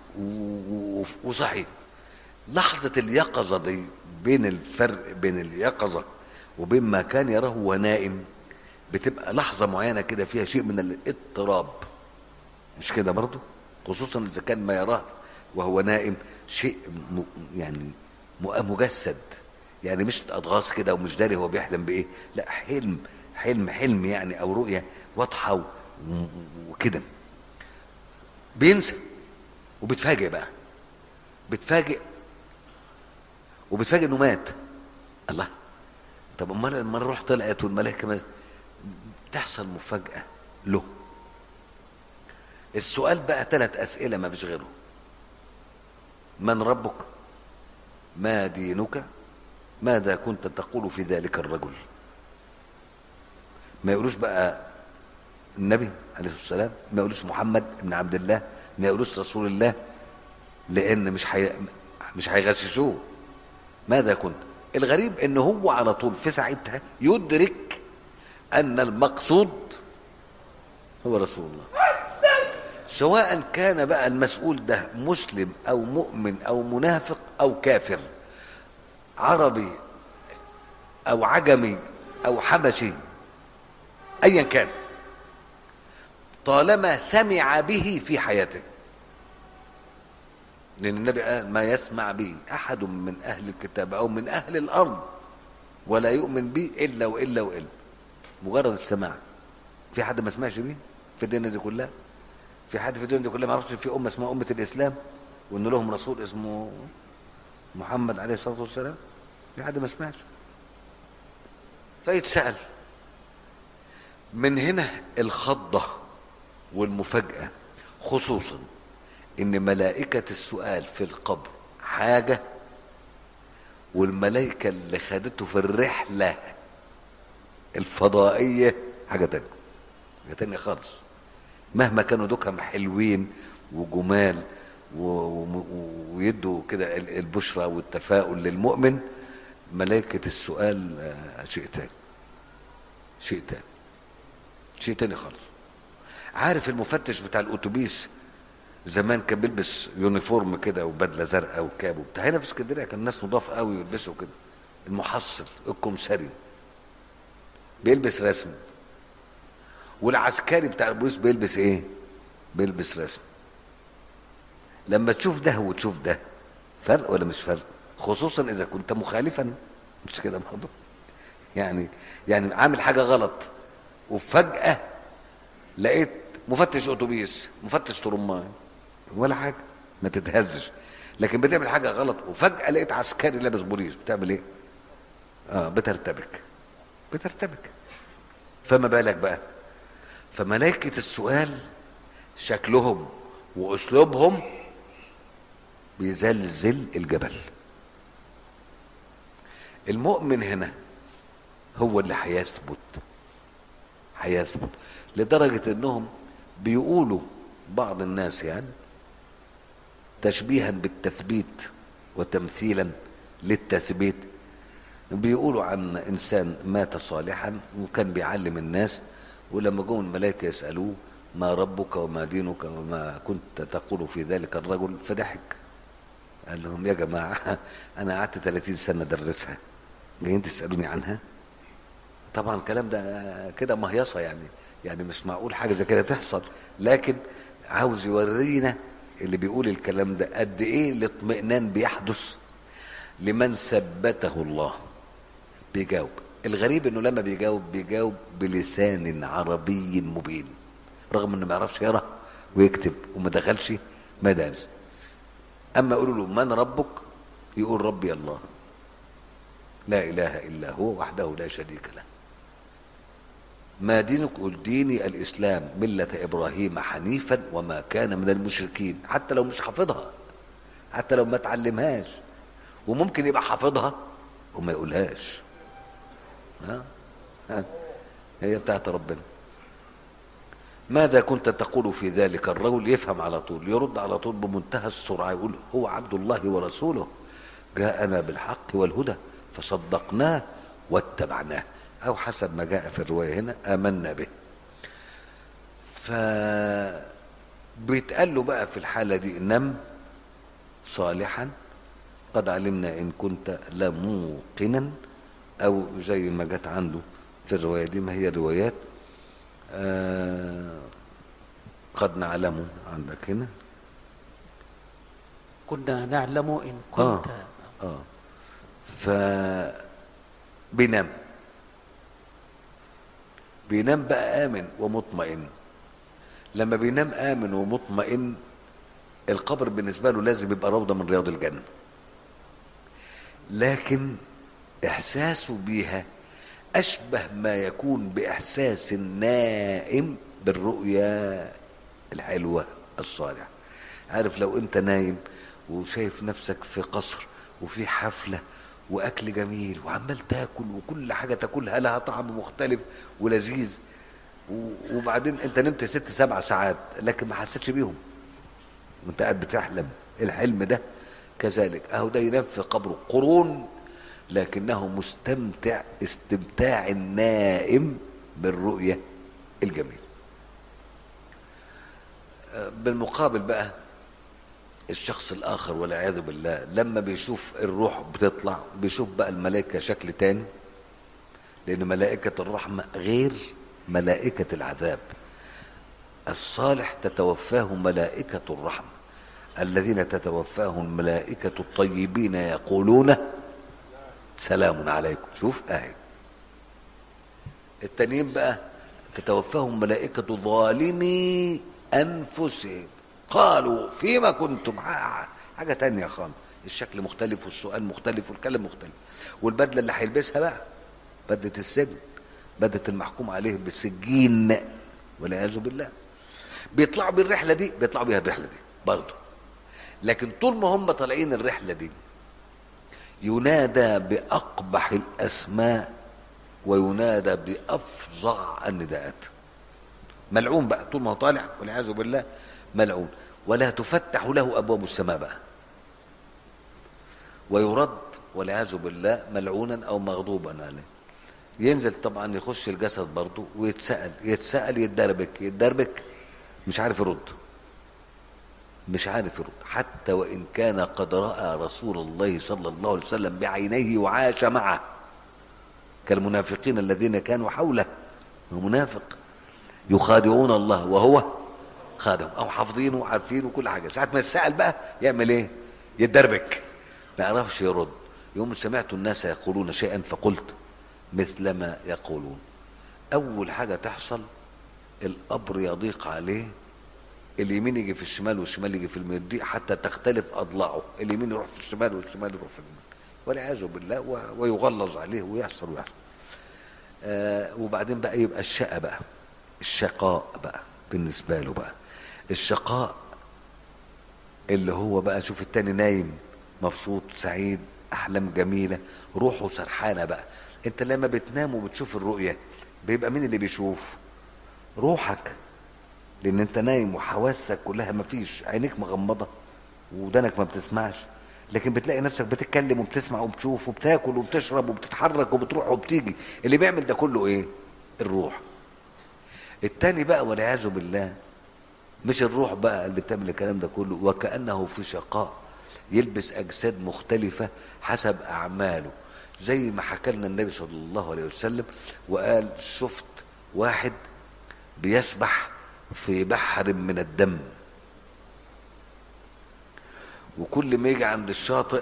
وصحي لحظة اليقظة دي بين الفرق بين اليقظة وبين ما كان يراه وهو نائم بتبقى لحظة معينة كده فيها شيء من الاضطراب مش كده برضو خصوصا اذا كان ما يراه وهو نائم شيء م يعني مجسد يعني مش اضغاث كده ومش داري هو بيحلم بايه لا حلم حلم حلم يعني او رؤيه واضحه وكده بينسى وبتفاجئ بقى بتفاجئ وبتفاجئ انه مات الله طب امال لما الروح طلعت والملائكه مات تحصل مفاجاه له السؤال بقى ثلاث اسئله ما فيش غيره من ربك ما دينك ماذا كنت تقول في ذلك الرجل ما يقولوش بقى النبي عليه الصلاه والسلام ما يقولوش محمد بن عبد الله ما يقولوش رسول الله لان مش حي... مش هيغششوه ماذا كنت الغريب ان هو على طول في ساعتها يدرك ان المقصود هو رسول الله سواء كان بقى المسؤول ده مسلم او مؤمن او منافق او كافر عربي او عجمي او حبشي ايا كان طالما سمع به في حياته لان النبي قال ما يسمع به احد من اهل الكتاب او من اهل الارض ولا يؤمن به الا والا والا مجرد السماع في حد ما سمعش بيه في الدنيا دي كلها في حد في الدنيا دي كلها ما يعرفش في امه اسمها امه الاسلام وان لهم رسول اسمه محمد عليه الصلاه والسلام في حد ما سمعش فيتسال من هنا الخضه والمفاجاه خصوصا ان ملائكه السؤال في القبر حاجه والملائكه اللي خدته في الرحله الفضائيه حاجه تانية حاجه تانية خالص مهما كانوا دكهم حلوين وجمال و... و... ويدوا كده ال- البشرى والتفاؤل للمؤمن ملائكة السؤال آه، شيء تاني شيء تاني شيء تاني خالص عارف المفتش بتاع الاتوبيس زمان كان بيلبس يونيفورم كده وبدله زرقاء وكاب وبتاع هنا في اسكندريه كان الناس نضاف قوي يلبسوا كده المحصل الكمساري بيلبس رسم والعسكري بتاع البوليس بيلبس ايه بيلبس رسم لما تشوف ده وتشوف ده فرق ولا مش فرق خصوصا اذا كنت مخالفا مش كده برضه يعني يعني عامل حاجه غلط وفجاه لقيت مفتش اتوبيس مفتش ترمان ولا حاجه ما تتهزش لكن بتعمل حاجه غلط وفجاه لقيت عسكري لابس بوليس بتعمل ايه اه بترتبك بترتبك فما بالك بقى فملائكة السؤال شكلهم وأسلوبهم بيزلزل الجبل المؤمن هنا هو اللي هيثبت هيثبت لدرجة انهم بيقولوا بعض الناس يعني تشبيها بالتثبيت وتمثيلا للتثبيت بيقولوا عن انسان مات صالحا وكان بيعلم الناس ولما جم الملائكه يسالوه ما ربك وما دينك وما كنت تقول في ذلك الرجل فضحك قال لهم يا جماعه انا قعدت 30 سنه ادرسها جايين تسالوني عنها طبعا الكلام ده كده مهيصه يعني يعني مش معقول حاجه زي كده تحصل لكن عاوز يورينا اللي بيقول الكلام ده قد ايه الاطمئنان بيحدث لمن ثبته الله بيجاوب الغريب انه لما بيجاوب بيجاوب بلسان عربي مبين رغم انه ما يعرفش يقرا ويكتب وما دخلش مدارس اما يقولوا له من ربك يقول ربي الله لا اله الا هو وحده لا شريك له ما دينك قل ديني الاسلام مله ابراهيم حنيفا وما كان من المشركين حتى لو مش حافظها حتى لو ما تعلمهاش وممكن يبقى حافظها وما يقولهاش ها؟ ها؟ هي بتاعت ربنا ماذا كنت تقول في ذلك الرجل يفهم على طول يرد على طول بمنتهى السرعة يقول هو عبد الله ورسوله جاءنا بالحق والهدى فصدقناه واتبعناه أو حسب ما جاء في الرواية هنا آمنا به ف بيتقال له بقى في الحالة دي نم صالحا قد علمنا إن كنت لموقنا أو زي ما جت عنده في الرواية دي ما هي روايات آه قد نعلم عندك هنا كنا نعلم إن كنت اه ف بينام بينام بقى آمن ومطمئن لما بينام آمن ومطمئن القبر بالنسبة له لازم يبقى روضة من رياض الجنة لكن إحساسه بيها أشبه ما يكون بإحساس النائم بالرؤيا الحلوة الصالحة عارف لو أنت نايم وشايف نفسك في قصر وفي حفلة وأكل جميل وعمال تاكل وكل حاجة تاكلها لها طعم مختلف ولذيذ و- وبعدين أنت نمت ست سبع ساعات لكن ما حسيتش بيهم وأنت قاعد بتحلم الحلم ده كذلك اهو ده ينام في قبره قرون لكنه مستمتع استمتاع النائم بالرؤية الجميلة آه، بالمقابل بقى الشخص الآخر والعياذ بالله لما بيشوف الروح بتطلع بيشوف بقى الملائكة شكل تاني لأن ملائكة الرحمة غير ملائكة العذاب الصالح تتوفاه ملائكة الرحمة الذين تتوفاهم الملائكة الطيبين يقولون سلام عليكم شوف اهي التانيين بقى تتوفاهم ملائكة ظالمي أنفسهم قالوا فيما كنتم حاجة تانية خالص الشكل مختلف والسؤال مختلف والكلام مختلف والبدلة اللي هيلبسها بقى بدلة السجن بدلة المحكوم عليه بالسجين والعياذ بالله بيطلعوا بالرحلة دي بيطلعوا بيها الرحلة دي برضه لكن طول ما هم طالعين الرحلة دي ينادى بأقبح الأسماء وينادى بأفظع النداءات ملعون بقى طول ما هو طالع والعياذ بالله ملعون ولا تفتح له أبواب السماء بقى ويرد والعياذ بالله ملعونا أو مغضوبا عليه ينزل طبعا يخش الجسد برضه ويتسأل يتسأل يتدربك يتدربك مش عارف يرد مش عارف يرد حتى وإن كان قد رأى رسول الله صلى الله عليه وسلم بعينيه وعاش معه كالمنافقين الذين كانوا حوله هو منافق يخادعون الله وهو خادم او حافظينه وعارفينه وكل حاجه ساعه ما يتسال بقى يعمل ايه يتدربك ما يعرفش يرد يوم سمعت الناس يقولون شيئا فقلت مثل ما يقولون اول حاجه تحصل القبر يضيق عليه اليمين يجي في الشمال والشمال يجي في اليمين دي حتى تختلف اضلاعه اليمين يروح في الشمال والشمال يروح في اليمين والعياذ بالله و- ويغلظ عليه ويحصل ويحصل آه وبعدين بقى يبقى الشقى بقى الشقاء بقى بالنسبه له بقى الشقاء اللي هو بقى شوف التاني نايم مبسوط سعيد احلام جميله روحه سرحانه بقى انت لما بتنام وبتشوف الرؤيه بيبقى مين اللي بيشوف روحك لان انت نايم وحواسك كلها مفيش عينيك مغمضه ودانك ما بتسمعش لكن بتلاقي نفسك بتتكلم وبتسمع وبتشوف وبتاكل وبتشرب وبتتحرك وبتروح وبتيجي اللي بيعمل ده كله ايه الروح التاني بقى والعياذ بالله مش الروح بقى اللي بتعمل الكلام ده كله وكأنه في شقاء يلبس أجساد مختلفة حسب أعماله زي ما حكى لنا النبي صلى الله عليه وسلم وقال شفت واحد بيسبح في بحر من الدم وكل ما يجي عند الشاطئ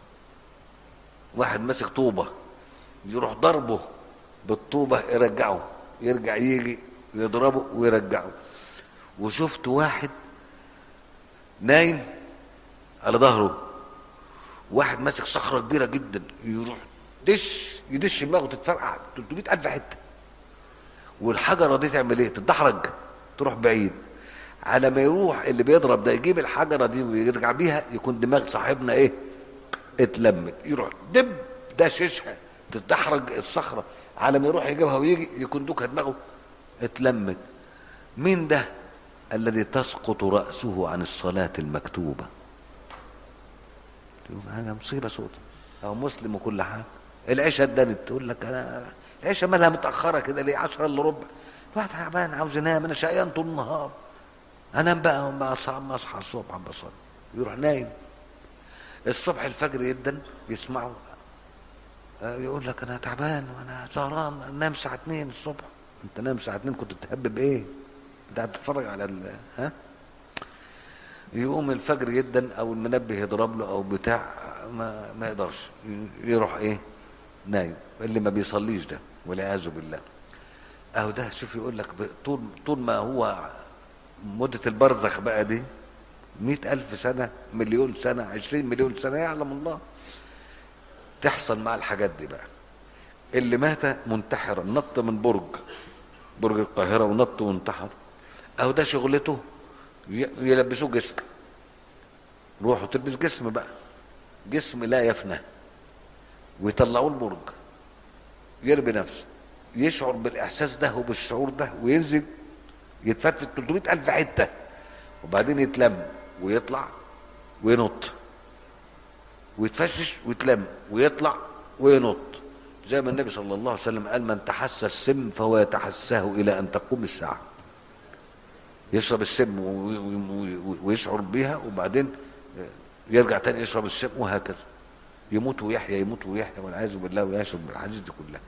واحد ماسك طوبة يروح ضربه بالطوبة يرجعه يرجع يجي يضربه ويرجعه وشفت واحد نايم على ظهره واحد ماسك صخرة كبيرة جدا يروح دش يدش دماغه تتفرقع 300 ألف حتة والحجرة دي تعمل ايه تتدحرج تروح بعيد على ما يروح اللي بيضرب ده يجيب الحجرة دي ويرجع بيها يكون دماغ صاحبنا ايه اتلمت يروح دب دششها تتدحرج الصخرة على ما يروح يجيبها ويجي يكون دوكها دماغه اتلمت مين ده الذي تسقط رأسه عن الصلاة المكتوبة تقول حاجة مصيبة سودة أو مسلم وكل حاجة العشاء اتدنت تقول لك أنا العشاء مالها متأخرة كده ليه 10 إلا ربع الواحد تعبان عاوز ينام أنا شقيان طول النهار أنام بقى ما أصحى ما أصحى الصبح عم بصلي يروح نايم الصبح الفجر يدن يسمعه آه، يقول لك أنا تعبان وأنا سهران أنام الساعة 2 الصبح أنت نام الساعة 2 كنت بتهبب إيه؟ أنت قاعد تتفرج على ال ها؟ يقوم الفجر جدا او المنبه يضرب له او بتاع ما ما يقدرش يروح ايه نايم اللي ما بيصليش ده والعياذ بالله اهو ده شوف يقول لك ب- طول طول ما هو مدة البرزخ بقى دي مئة ألف سنة مليون سنة عشرين مليون سنة يعلم الله تحصل مع الحاجات دي بقى اللي مات منتحرا نط من برج برج القاهرة ونط وانتحر اهو ده شغلته ي- يلبسوه جسم روحوا تلبس جسم بقى جسم لا يفنى ويطلعوه البرج يرمي نفسه يشعر بالاحساس ده وبالشعور ده وينزل يتفتت 300 الف حته وبعدين يتلم ويطلع وينط ويتفشش ويتلم ويطلع وينط زي ما النبي صلى الله عليه وسلم قال من تحسى السم فهو يتحساه الى ان تقوم الساعه يشرب السم و- و- و- ويشعر بها وبعدين يرجع تاني يشرب السم وهكذا يموت ويحيى يموت ويحيى والعياذ بالله ويشرب بالحديث دي كلها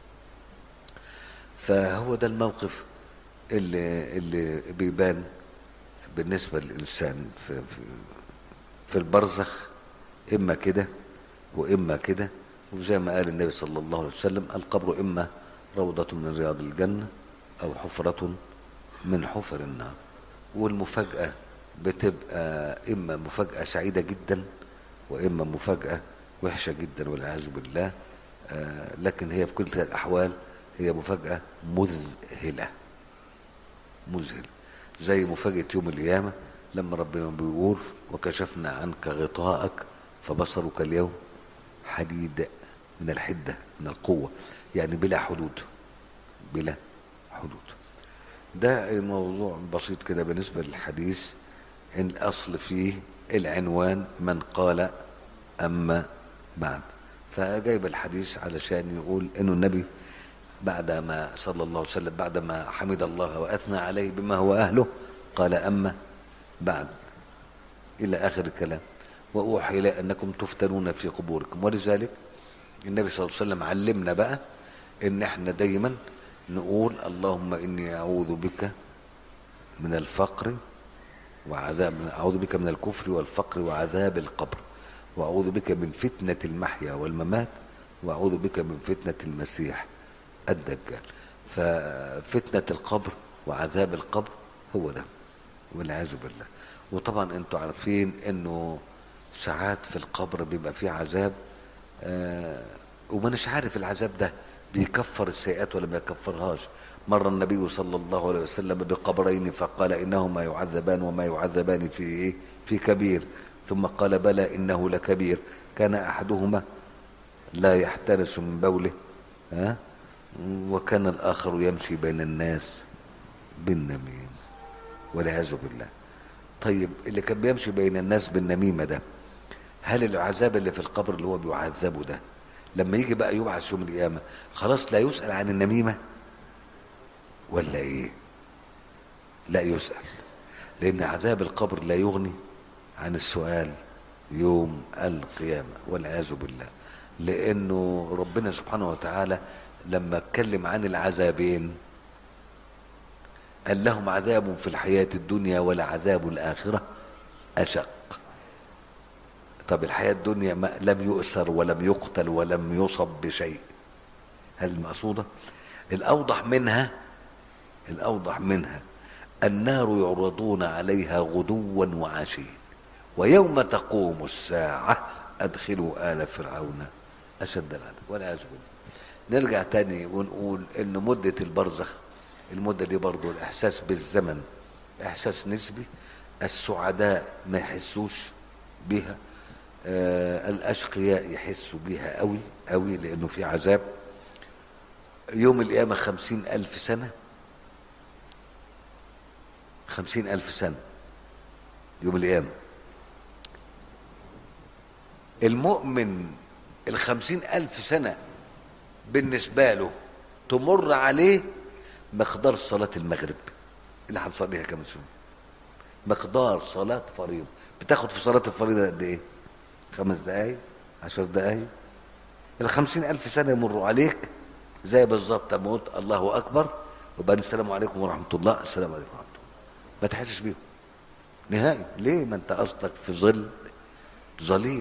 فهو ده الموقف اللي اللي بيبان بالنسبه للانسان في في, في البرزخ اما كده واما كده وزي ما قال النبي صلى الله عليه وسلم القبر اما روضه من رياض الجنه او حفره من حفر النار والمفاجاه بتبقى اما مفاجاه سعيده جدا واما مفاجاه وحشه جدا والعياذ بالله آه، لكن هي في كل الاحوال هي مفاجاه مذهله مذهل زي مفاجأة يوم القيامة لما ربنا بيقول وكشفنا عنك غطاءك فبصرك اليوم حديد من الحدة من القوة يعني بلا حدود بلا حدود ده الموضوع بسيط كده بالنسبة للحديث إن الأصل فيه العنوان من قال أما بعد فجايب الحديث علشان يقول إنه النبي بعدما صلى الله عليه وسلم بعدما حمد الله واثنى عليه بما هو اهله قال اما بعد الى اخر الكلام واوحي الى انكم تفتنون في قبوركم ولذلك النبي صلى الله عليه وسلم علمنا بقى ان احنا دايما نقول اللهم اني اعوذ بك من الفقر وعذاب اعوذ بك من الكفر والفقر وعذاب القبر واعوذ بك من فتنه المحيا والممات واعوذ بك من فتنه المسيح الدجال ففتنة القبر وعذاب القبر هو ده والعياذ بالله وطبعا انتوا عارفين انه ساعات في القبر بيبقى فيه عذاب آه ومانيش عارف العذاب ده بيكفر السيئات ولا ما يكفرهاش مر النبي صلى الله عليه وسلم بقبرين فقال انهما يعذبان وما يعذبان في ايه في كبير ثم قال بلى انه لكبير كان احدهما لا يحترس من بوله ها وكان الآخر يمشي بين الناس بالنميم والعياذ بالله طيب اللي كان بيمشي بين الناس بالنميمة ده هل العذاب اللي في القبر اللي هو بيعذبه ده لما يجي بقى يبعث يوم القيامة خلاص لا يسأل عن النميمة ولا ايه لا يسأل لأن عذاب القبر لا يغني عن السؤال يوم القيامة والعياذ بالله لأنه ربنا سبحانه وتعالى لما اتكلم عن العذابين قال لهم عذاب في الحياة الدنيا ولعذاب الآخرة أشق طب الحياة الدنيا ما لم يؤسر ولم يقتل ولم يصب بشيء هل المقصودة الأوضح منها الأوضح منها النار يعرضون عليها غدوا وعشيا ويوم تقوم الساعة أدخلوا آل فرعون أشد العذاب والعياذ بالله نرجع تاني ونقول ان مدة البرزخ المدة دي برضو الاحساس بالزمن احساس نسبي السعداء ما يحسوش بها آه الاشقياء يحسوا بها قوي قوي لانه في عذاب يوم القيامة خمسين الف سنة خمسين الف سنة يوم القيامة المؤمن الخمسين الف سنة بالنسبة له تمر عليه مقدار صلاة المغرب اللي هنصليها كمان شوية مقدار صلاة فريضة بتاخد في صلاة الفريضة قد ايه خمس دقايق عشر دقايق الخمسين ألف سنة يمروا عليك زي بالظبط لما قلت الله أكبر وبعدين السلام عليكم ورحمة الله السلام عليكم ورحمة الله ما تحسش بيهم نهائي ليه ما انت قصدك في ظل ظليل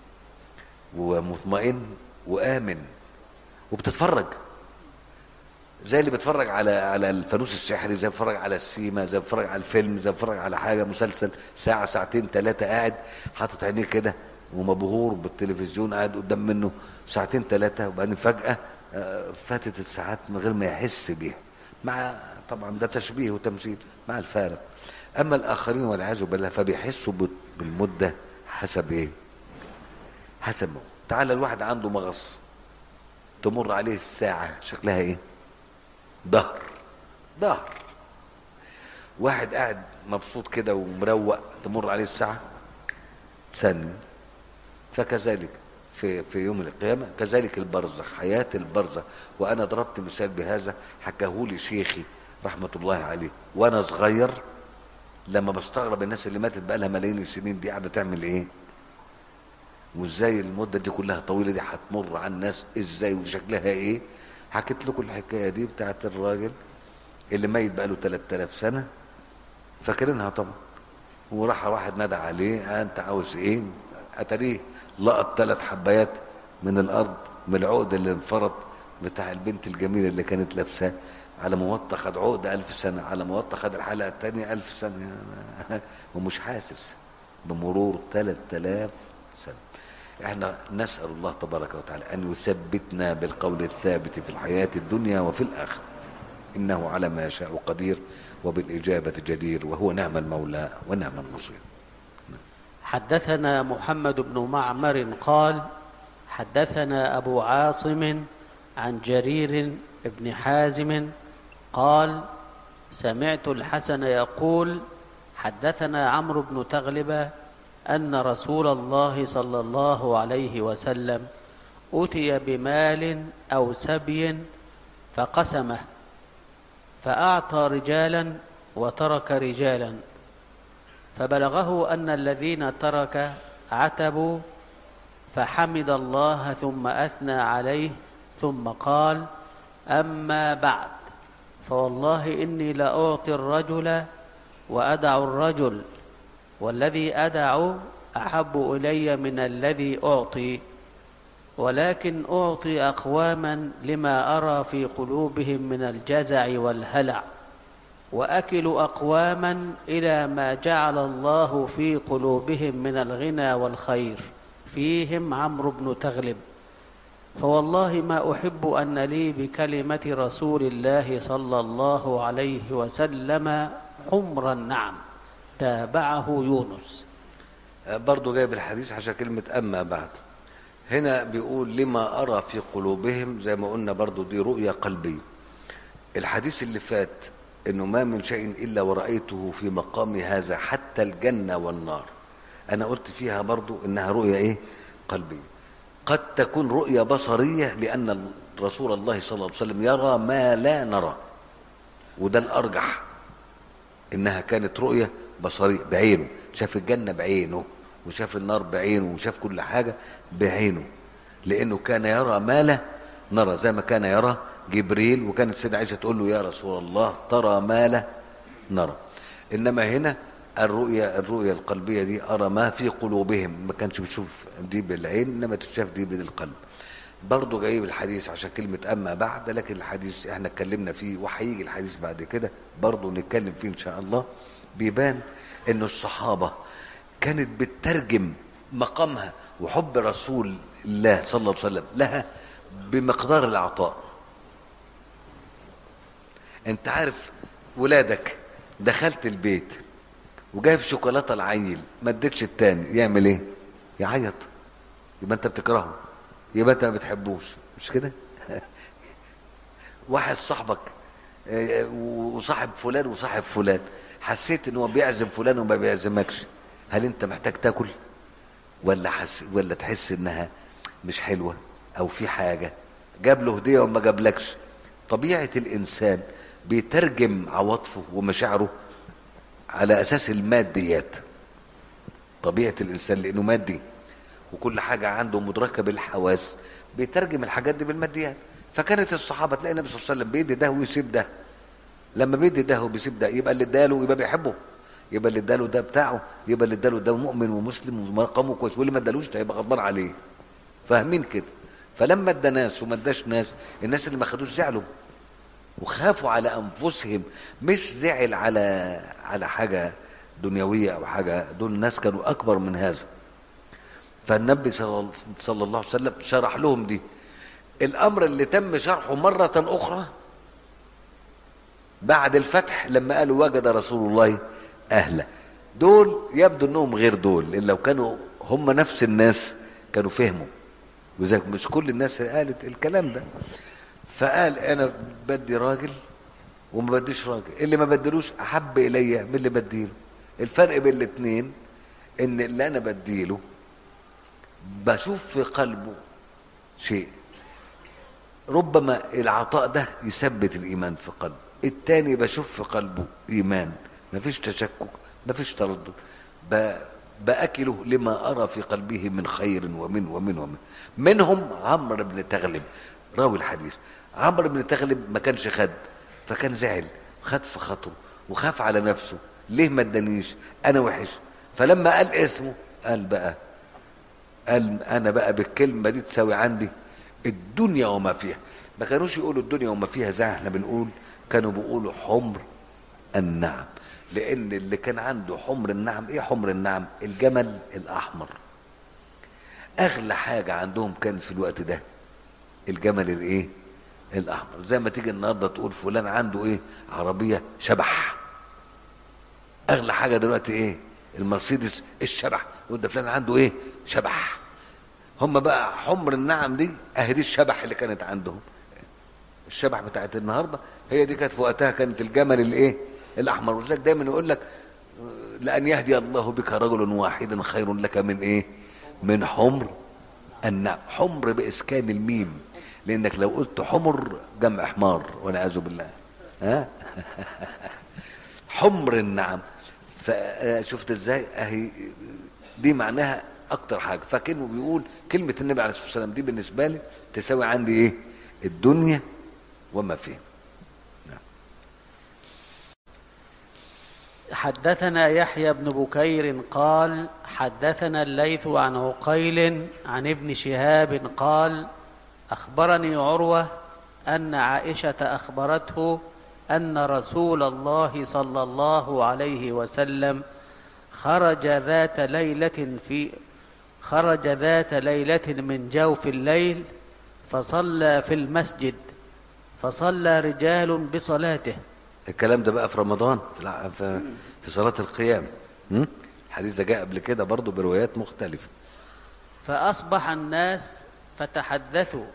ومطمئن وآمن وبتتفرج زي اللي بيتفرج على على الفانوس السحري زي بيتفرج على السيما زي بيتفرج على الفيلم زي بيتفرج على حاجه مسلسل ساعه ساعتين ثلاثه قاعد حاطط عينيه كده ومبهور بالتلفزيون قاعد قدام منه ساعتين ثلاثه وبعدين فجاه آه، فاتت الساعات من غير ما يحس بيها مع طبعا ده تشبيه وتمثيل مع الفارق اما الاخرين والعياذ بالله فبيحسوا بال- بالمده حسب ايه حسب ما هو. تعالى الواحد عنده مغص تمر عليه الساعة شكلها ايه ظهر ظهر واحد قاعد مبسوط كده ومروق تمر عليه الساعة ثانية فكذلك في في يوم القيامة كذلك البرزخ حياة البرزخ وأنا ضربت مثال بهذا حكاهولي شيخي رحمة الله عليه وأنا صغير لما بستغرب الناس اللي ماتت بقى لها ملايين السنين دي قاعدة تعمل إيه؟ وإزاي المدة دي كلها طويلة دي هتمر على الناس إزاي وشكلها إيه؟ حكيت لكم الحكاية دي بتاعت الراجل اللي ميت بقى له 3000 سنة فاكرينها طبعا وراح واحد نادى عليه آه انت عاوز ايه اتاريه لقط ثلاث حبايات من الارض من العقد اللي انفرط بتاع البنت الجميله اللي كانت لابساه على موطى خد عقد ألف سنة على موطى خد الحلقة الثانية ألف سنة ومش حاسس بمرور ثلاث آلاف سنة احنا نسأل الله تبارك وتعالى أن يثبتنا بالقول الثابت في الحياة الدنيا وفي الآخرة إنه على ما يشاء قدير وبالإجابة جدير وهو نعم المولى ونعم النصير حدثنا محمد بن معمر قال حدثنا أبو عاصم عن جرير بن حازم قال سمعت الحسن يقول حدثنا عمرو بن تغلب أن رسول الله صلى الله عليه وسلم أتي بمال أو سبي فقسمه فأعطى رجالا وترك رجالا فبلغه أن الذين ترك عتبوا فحمد الله ثم أثنى عليه ثم قال أما بعد فوالله إني لأعطي الرجل وأدع الرجل والذي أدع أحب إلي من الذي أعطي ولكن أعطي أقواما لما أرى في قلوبهم من الجزع والهلع وأكل أقواما إلى ما جعل الله في قلوبهم من الغنى والخير فيهم عمرو بن تغلب فوالله ما أحب أن لي بكلمة رسول الله صلى الله عليه وسلم حمر النعم تابعه يونس برضو جايب الحديث عشان كلمة أما بعد هنا بيقول لما أرى في قلوبهم زي ما قلنا برضو دي رؤية قلبية الحديث اللي فات انه ما من شيء الا ورأيته في مقام هذا حتى الجنة والنار انا قلت فيها برضو انها رؤية ايه قلبية قد تكون رؤية بصرية لان رسول الله صلى الله عليه وسلم يرى ما لا نرى وده الارجح انها كانت رؤية بصرية بعينه شاف الجنة بعينه وشاف النار بعينه وشاف كل حاجة بعينه لانه كان يرى ما لا نرى زي ما كان يرى جبريل وكانت سيدة عائشة تقول له يا رسول الله ترى ما لا نرى إنما هنا الرؤية الرؤية القلبية دي أرى ما في قلوبهم ما كانش بيشوف دي بالعين إنما تشاف دي بالقلب برضه جايب الحديث عشان كلمة أما بعد لكن الحديث احنا اتكلمنا فيه وهيجي الحديث بعد كده برضه نتكلم فيه إن شاء الله بيبان إن الصحابة كانت بتترجم مقامها وحب رسول الله صلى الله عليه وسلم لها بمقدار العطاء انت عارف ولادك دخلت البيت وجايب شوكولاته العيل ما اديتش التاني يعمل ايه يعيط يبقى انت بتكرهه يبقى انت ما بتحبوش مش كده واحد صاحبك اه، وصاحب فلان وصاحب فلان حسيت ان هو بيعزم فلان وما بيعزمكش هل انت محتاج تاكل ولا حس ولا تحس انها مش حلوه او في حاجه جاب له هديه وما جابلكش طبيعه الانسان بيترجم عواطفه ومشاعره على اساس الماديات طبيعه الانسان لانه مادي وكل حاجه عنده مدركه بالحواس بيترجم الحاجات دي بالماديات فكانت الصحابه تلاقي النبي صلى الله عليه وسلم بيدي ده ويسيب ده لما بيدي ده وبيسيب ده يبقى اللي اداله يبقى بيحبه يبقى اللي اداله ده بتاعه يبقى اللي اداله ده مؤمن ومسلم ومقامه كويس واللي ما ادالوش ده يبقى غضبان عليه فاهمين كده فلما ادى ناس وما اداش ناس الناس اللي ما خدوش زعلوا وخافوا على انفسهم مش زعل على على حاجه دنيويه او حاجه دول الناس كانوا اكبر من هذا فالنبي صلى صلى الله عليه وسلم شرح لهم دي الامر اللي تم شرحه مره اخرى بعد الفتح لما قالوا وجد رسول الله اهله دول يبدو انهم غير دول لان لو كانوا هم نفس الناس كانوا فهموا وذلك مش كل الناس قالت الكلام ده فقال انا بدي راجل وما بديش راجل اللي ما بديلوش احب الي من اللي بديله الفرق بين الاثنين ان اللي انا بديله بشوف في قلبه شيء ربما العطاء ده يثبت الايمان في قلبه التاني بشوف في قلبه ايمان مفيش تشكك مفيش تردد ب- باكله لما ارى في قلبه من خير ومن ومن ومن منهم عمرو بن تغلب راوي الحديث عمرو بن تغلب ما كانش خد فكان زعل خد في خاطره وخاف على نفسه ليه ما ادانيش انا وحش فلما قال اسمه قال بقى قال انا بقى بالكلمه دي تساوي عندي الدنيا وما فيها ما كانوش يقولوا الدنيا وما فيها زي احنا بنقول كانوا بيقولوا حمر النعم لان اللي كان عنده حمر النعم ايه حمر النعم الجمل الاحمر اغلى حاجه عندهم كانت في الوقت ده الجمل الايه الاحمر زي ما تيجي النهارده تقول فلان عنده ايه عربيه شبح اغلى حاجه دلوقتي ايه المرسيدس الشبح يقول ده فلان عنده ايه شبح هم بقى حمر النعم دي اهي دي الشبح اللي كانت عندهم الشبح بتاعت النهارده هي دي كانت في وقتها كانت الجمل الايه الاحمر ولذلك دايما يقول لك آه، لان يهدي الله بك رجل واحدا خير لك من ايه من حمر النعم حمر باسكان الميم لانك لو قلت حمر جمع حمار والعياذ بالله ها حمر النعم فشفت ازاي اهي دي معناها اكتر حاجه فكانه بيقول كلمه النبي عليه الصلاه والسلام دي بالنسبه لي تساوي عندي ايه الدنيا وما فيها حدثنا يحيى بن بكير قال حدثنا الليث عن عقيل عن ابن شهاب قال اخبرني عروه ان عائشه اخبرته ان رسول الله صلى الله عليه وسلم خرج ذات ليله في خرج ذات ليله من جوف الليل فصلى في المسجد فصلى رجال بصلاته الكلام ده بقى في رمضان في الع- في, في صلاه القيام م? الحديث ده جاء قبل كده برضه بروايات مختلفه فأصبح الناس فتحدثوا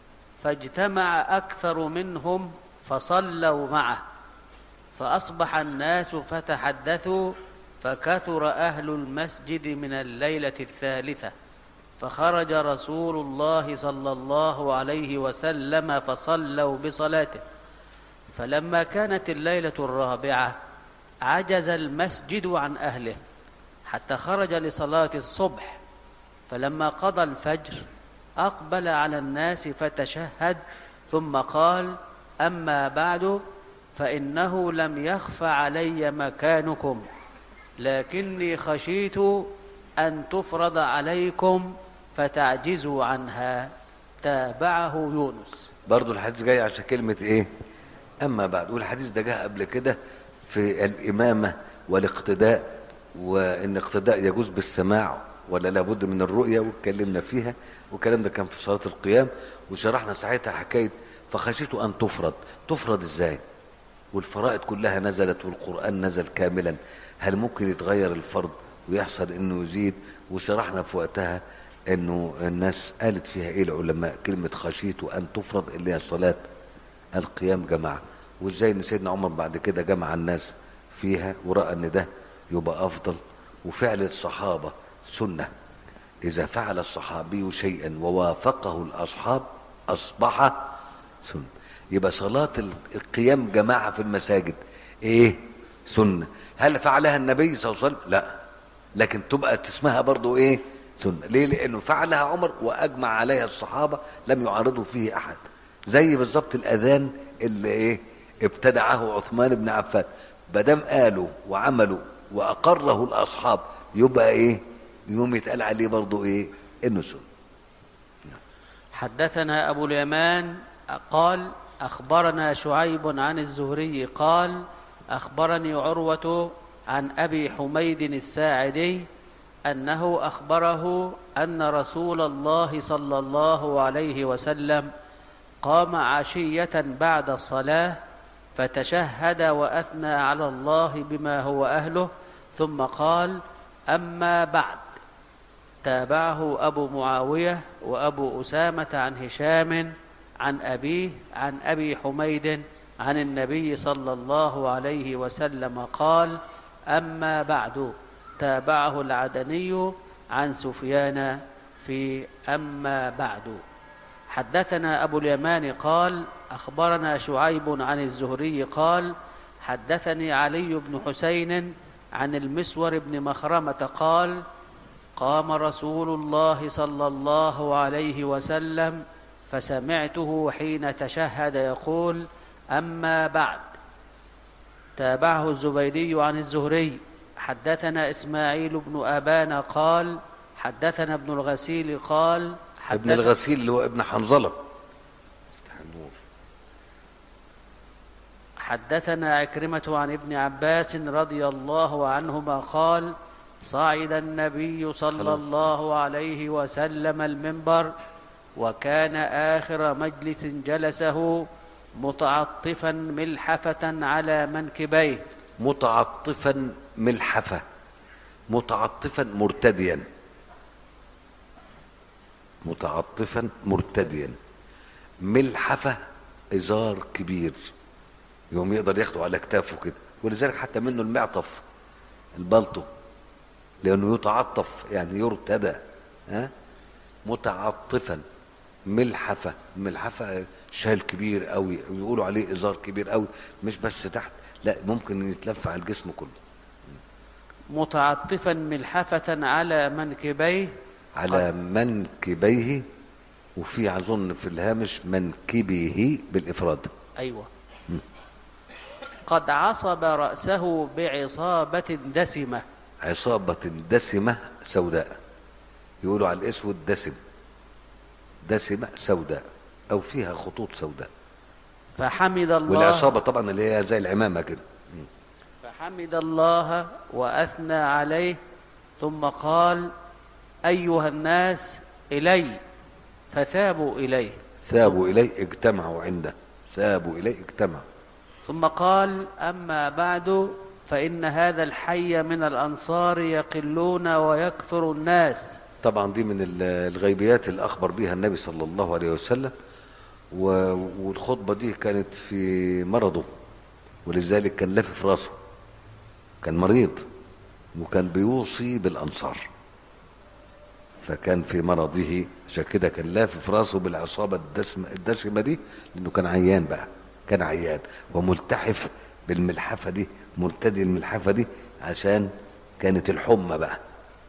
فاجتمع أكثر منهم فصلوا معه فأصبح الناس فتحدثوا فكثر أهل المسجد من الليلة الثالثة فخرج رسول الله صلى الله عليه وسلم فصلوا بصلاته فلما كانت الليلة الرابعة عجز المسجد عن أهله حتى خرج لصلاة الصبح فلما قضى الفجر اقبل على الناس فتشهد ثم قال اما بعد فانه لم يخف علي مكانكم لكني خشيت ان تفرض عليكم فتعجزوا عنها تابعه يونس برضه الحديث جاي عشان كلمة ايه اما بعد والحديث ده جاء قبل كده في الامامة والاقتداء وان اقتداء يجوز بالسماع ولا لابد من الرؤية واتكلمنا فيها والكلام ده كان في صلاة القيام وشرحنا ساعتها حكاية فخشيت ان تفرض تفرض ازاي والفرائض كلها نزلت والقرآن نزل كاملا هل ممكن يتغير الفرض ويحصل انه يزيد وشرحنا في وقتها انه الناس قالت فيها ايه العلماء كلمة خشيت ان تفرض اللي هي صلاة القيام جماعة وازاي ان سيدنا عمر بعد كده جمع الناس فيها ورأى ان ده يبقى افضل وفعل الصحابة سنة اذا فعل الصحابي شيئا ووافقه الاصحاب اصبح سنة يبقى صلاة القيام جماعة في المساجد ايه سنة هل فعلها النبي صلى الله عليه وسلم لا لكن تبقى اسمها برضو ايه سنة ليه لانه فعلها عمر واجمع عليها الصحابة لم يعارضوا فيه احد زي بالظبط الاذان اللي ايه ابتدعه عثمان بن عفان بدم قالوا وعملوا واقره الاصحاب يبقى ايه يوم يتقال عليه برضو ايه انه سنة حدثنا أبو اليمان قال أخبرنا شعيب عن الزهري قال أخبرني عروة عن أبي حميد الساعدي أنه أخبره أن رسول الله صلى الله عليه وسلم قام عشية بعد الصلاة فتشهد وأثنى على الله بما هو أهله ثم قال أما بعد تابعه أبو معاوية وأبو أسامة عن هشام عن أبيه عن أبي حميد عن النبي صلى الله عليه وسلم قال أما بعد تابعه العدني عن سفيان في أما بعد حدثنا أبو اليمان قال أخبرنا شعيب عن الزهري قال حدثني علي بن حسين عن المسور بن مخرمة قال قام رسول الله صلى الله عليه وسلم فسمعته حين تشهد يقول أما بعد تابعه الزبيدي عن الزهري حدثنا إسماعيل بن أبان قال حدثنا ابن الغسيل قال ابن حدث- الغسيل اللي هو ابن حنظلة افتح النور. حدثنا عكرمة عن ابن عباس رضي الله عنهما قال صعد النبي صلى خلاص. الله عليه وسلم المنبر وكان آخر مجلس جلسه متعطفا ملحفة على منكبيه متعطفا ملحفة متعطفا مرتديا متعطفا مرتديا ملحفة إزار كبير يوم يقدر ياخده على كتافه كده ولذلك حتى منه المعطف البلطو لأنه يتعطف يعني يرتدى ها متعطفا ملحفة ملحفة شال كبير قوي يقولوا عليه إزار كبير قوي مش بس تحت لا ممكن يتلف على الجسم كله متعطفا ملحفة على منكبيه على منكبيه وفي أظن في الهامش منكبه بالإفراد أيوة قد عصب رأسه بعصابة دسمة عصابة دسمة سوداء يقولوا على الأسود دسم دسمة سوداء أو فيها خطوط سوداء فحمد الله والعصابة طبعا اللي هي زي العمامة كده فحمد الله واثنى عليه ثم قال ايها الناس الي فثابوا اليه ثابوا إليه اجتمعوا عنده ثابوا إليه اجتمعوا ثم قال اما بعد فان هذا الحي من الانصار يقلون ويكثر الناس طبعا دي من ال- الغيبيات اللي أخبر بها النبي صلى الله عليه وسلم و- والخطبة دي كانت في مرضه ولذلك كان لافف راسه كان مريض وكان بيوصي بالأنصار فكان في مرضه عشان كده كان لافف راسه بالعصابة الدسمة, الدسمة دي لأنه كان عيان بقى كان عيان وملتحف بالملحفة دي مرتدي الملحفة دي عشان كانت الحمى بقى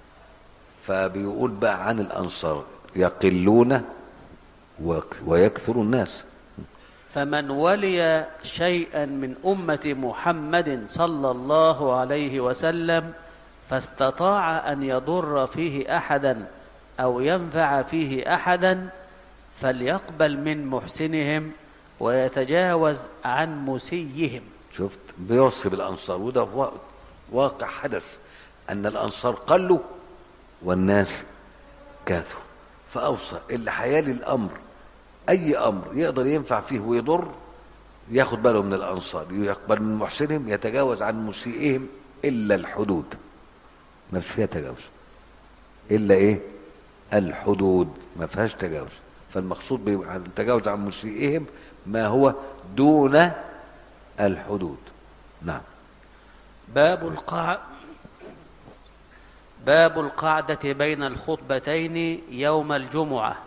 فبيقول بقى عن الأنصار يقلون وك- ويكثر الناس فمن ولي شيئا من امه محمد صلى الله عليه وسلم فاستطاع ان يضر فيه احدا او ينفع فيه احدا فليقبل من محسنهم ويتجاوز عن مسيهم شفت بيوصي بالأنصار وده وا- واقع حدث أن الأنصار قلوا والناس كاثوا فأوصى اللي حيالي الأمر أي أمر يقدر ينفع فيه ويضر ياخد باله من الأنصار يقبل من محسنهم يتجاوز عن مسيئهم إلا الحدود ما فيش فيها تجاوز إلا إيه الحدود ما فيهاش تجاوز فالمقصود بالتجاوز عن مسيئهم ما هو دون الحدود نعم باب القع باب القعدة بين الخطبتين يوم الجمعة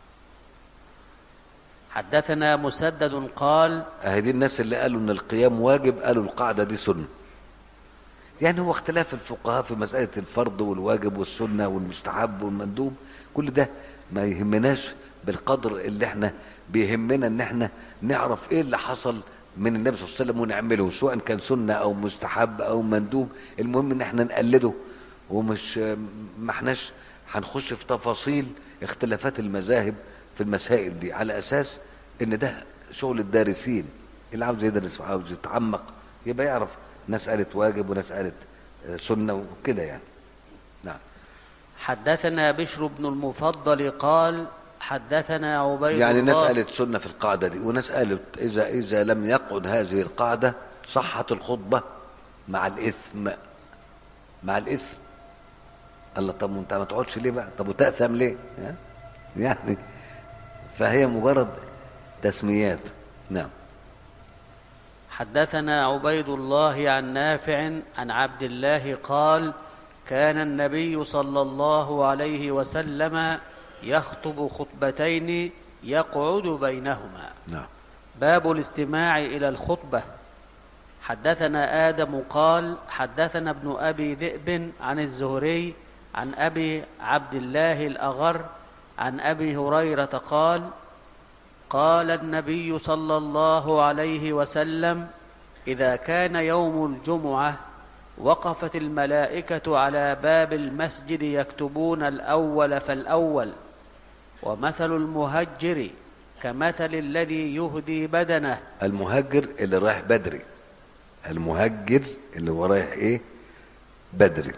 حدثنا مسدد قال اهي دي الناس اللي قالوا ان القيام واجب قالوا القاعده دي سنه يعني هو اختلاف الفقهاء في مساله الفرض والواجب والسنه والمستحب والمندوب كل ده ما يهمناش بالقدر اللي احنا بيهمنا ان احنا نعرف ايه اللي حصل من النبي صلى الله عليه وسلم ونعمله سواء كان سنه او مستحب او مندوب المهم ان احنا نقلده ومش ما احناش هنخش في تفاصيل اختلافات المذاهب في المسائل دي على اساس ان ده شغل الدارسين اللي عاوز يدرس وعاوز يتعمق يبقى يعرف ناس قالت واجب وناس قالت آه، سنه وكده يعني نعم حدثنا بشر بن المفضل قال حدثنا عبيد يعني ناس الله قالت سنه في القاعده دي وناس قالت اذا اذا لم يقعد هذه القاعده صحت الخطبه مع الاثم مع الاثم الله طب وانت ما تقعدش ليه بقى طب وتاثم ليه ها؟ يعني فهي مجرد تسميات نعم حدثنا عبيد الله عن نافع عن عبد الله قال كان النبي صلى الله عليه وسلم يخطب خطبتين يقعد بينهما نعم باب الاستماع إلى الخطبة حدثنا آدم قال حدثنا ابن أبي ذئب عن الزهري عن أبي عبد الله الأغر عن أبي هريرة قال قال النبي صلى الله عليه وسلم إذا كان يوم الجمعة وقفت الملائكة على باب المسجد يكتبون الأول فالأول ومثل المهجر كمثل الذي يهدي بدنه المهجر اللي رايح بدري المهجر اللي هو رايح ايه بدري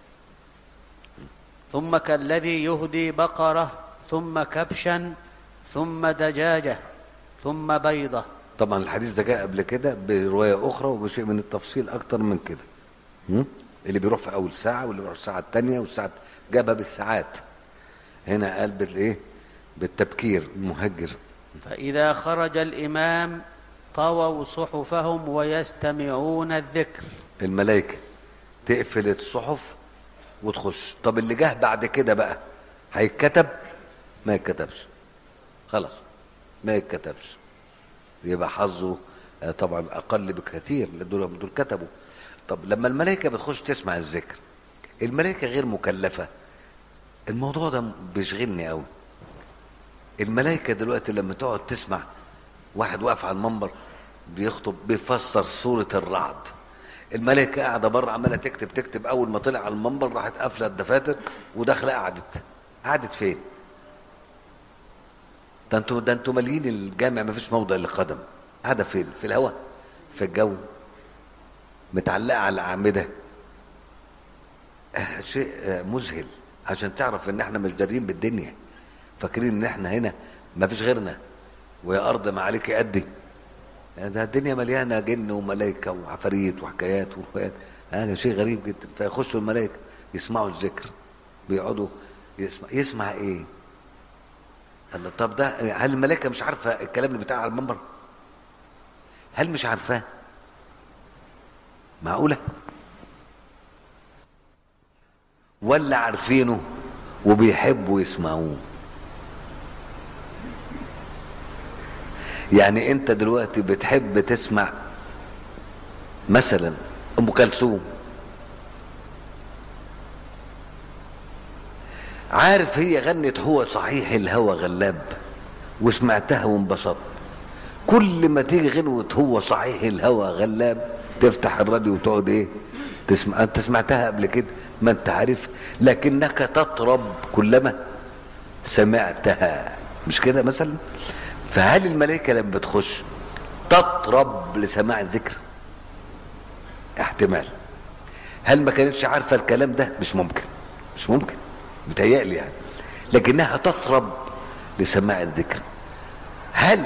ثم كالذي يهدي بقرة ثم كبشا ثم دجاجة ثم بيضة طبعا الحديث ده جاء قبل كده بروايه اخرى وبشيء من التفصيل اكتر من كده م? اللي بيروح في اول ساعه واللي بيروح الساعه الثانيه والساعه جابها بالساعات هنا قال بالايه بالتبكير المهجر فإذا خرج الإمام طووا صحفهم ويستمعون الذكر الملائكه تقفل الصحف وتخش طب اللي جه بعد كده بقى هيتكتب ما يتكتبش خلاص ما يتكتبش يبقى حظه آه، طبعا اقل بكثير لأن دول دول كتبوا طب لما الملائكه بتخش تسمع الذكر الملائكه غير مكلفه الموضوع ده بيشغلني قوي الملائكه دلوقتي لما تقعد تسمع واحد واقف على المنبر بيخطب بيفسر سوره الرعد الملائكه قاعده بره عماله تكتب تكتب اول ما طلع على المنبر راحت قافله الدفاتر وداخله قعدت قعدت فين ده انتوا ده انتوا مالين الجامع ما فيش موضع للقدم قاعده فين في الهواء في الجو متعلقه على الاعمده آه، شيء آه، مذهل عشان تعرف ان احنا مش دارين بالدنيا فاكرين ان احنا هنا ما فيش غيرنا ويا ارض ما عليك قدي ده الدنيا مليانه جن وملائكه وعفاريت وحكايات وروايات هذا شيء غريب جدا فيخشوا الملائكه يسمعوا الذكر بيقعدوا يسمع يسمع ايه؟ قال له طب ده هل الملائكه مش عارفه الكلام اللي بتاع على المنبر؟ هل مش عارفاه؟ معقوله؟ ولا عارفينه وبيحبوا يسمعوه؟ يعني انت دلوقتي بتحب تسمع مثلا ام كلثوم عارف هي غنت هو صحيح الهوى غلاب وسمعتها وانبسطت كل ما تيجي غنوة هو صحيح الهوى غلاب تفتح الراديو وتقعد ايه تسمع انت سمعتها قبل كده ما انت عارف لكنك تطرب كلما سمعتها مش كده مثلا فهل الملائكة لما بتخش تطرب لسماع الذكر احتمال هل ما كانتش عارفة الكلام ده مش ممكن مش ممكن بتهيألي يعني لكنها تطرب لسماع الذكر هل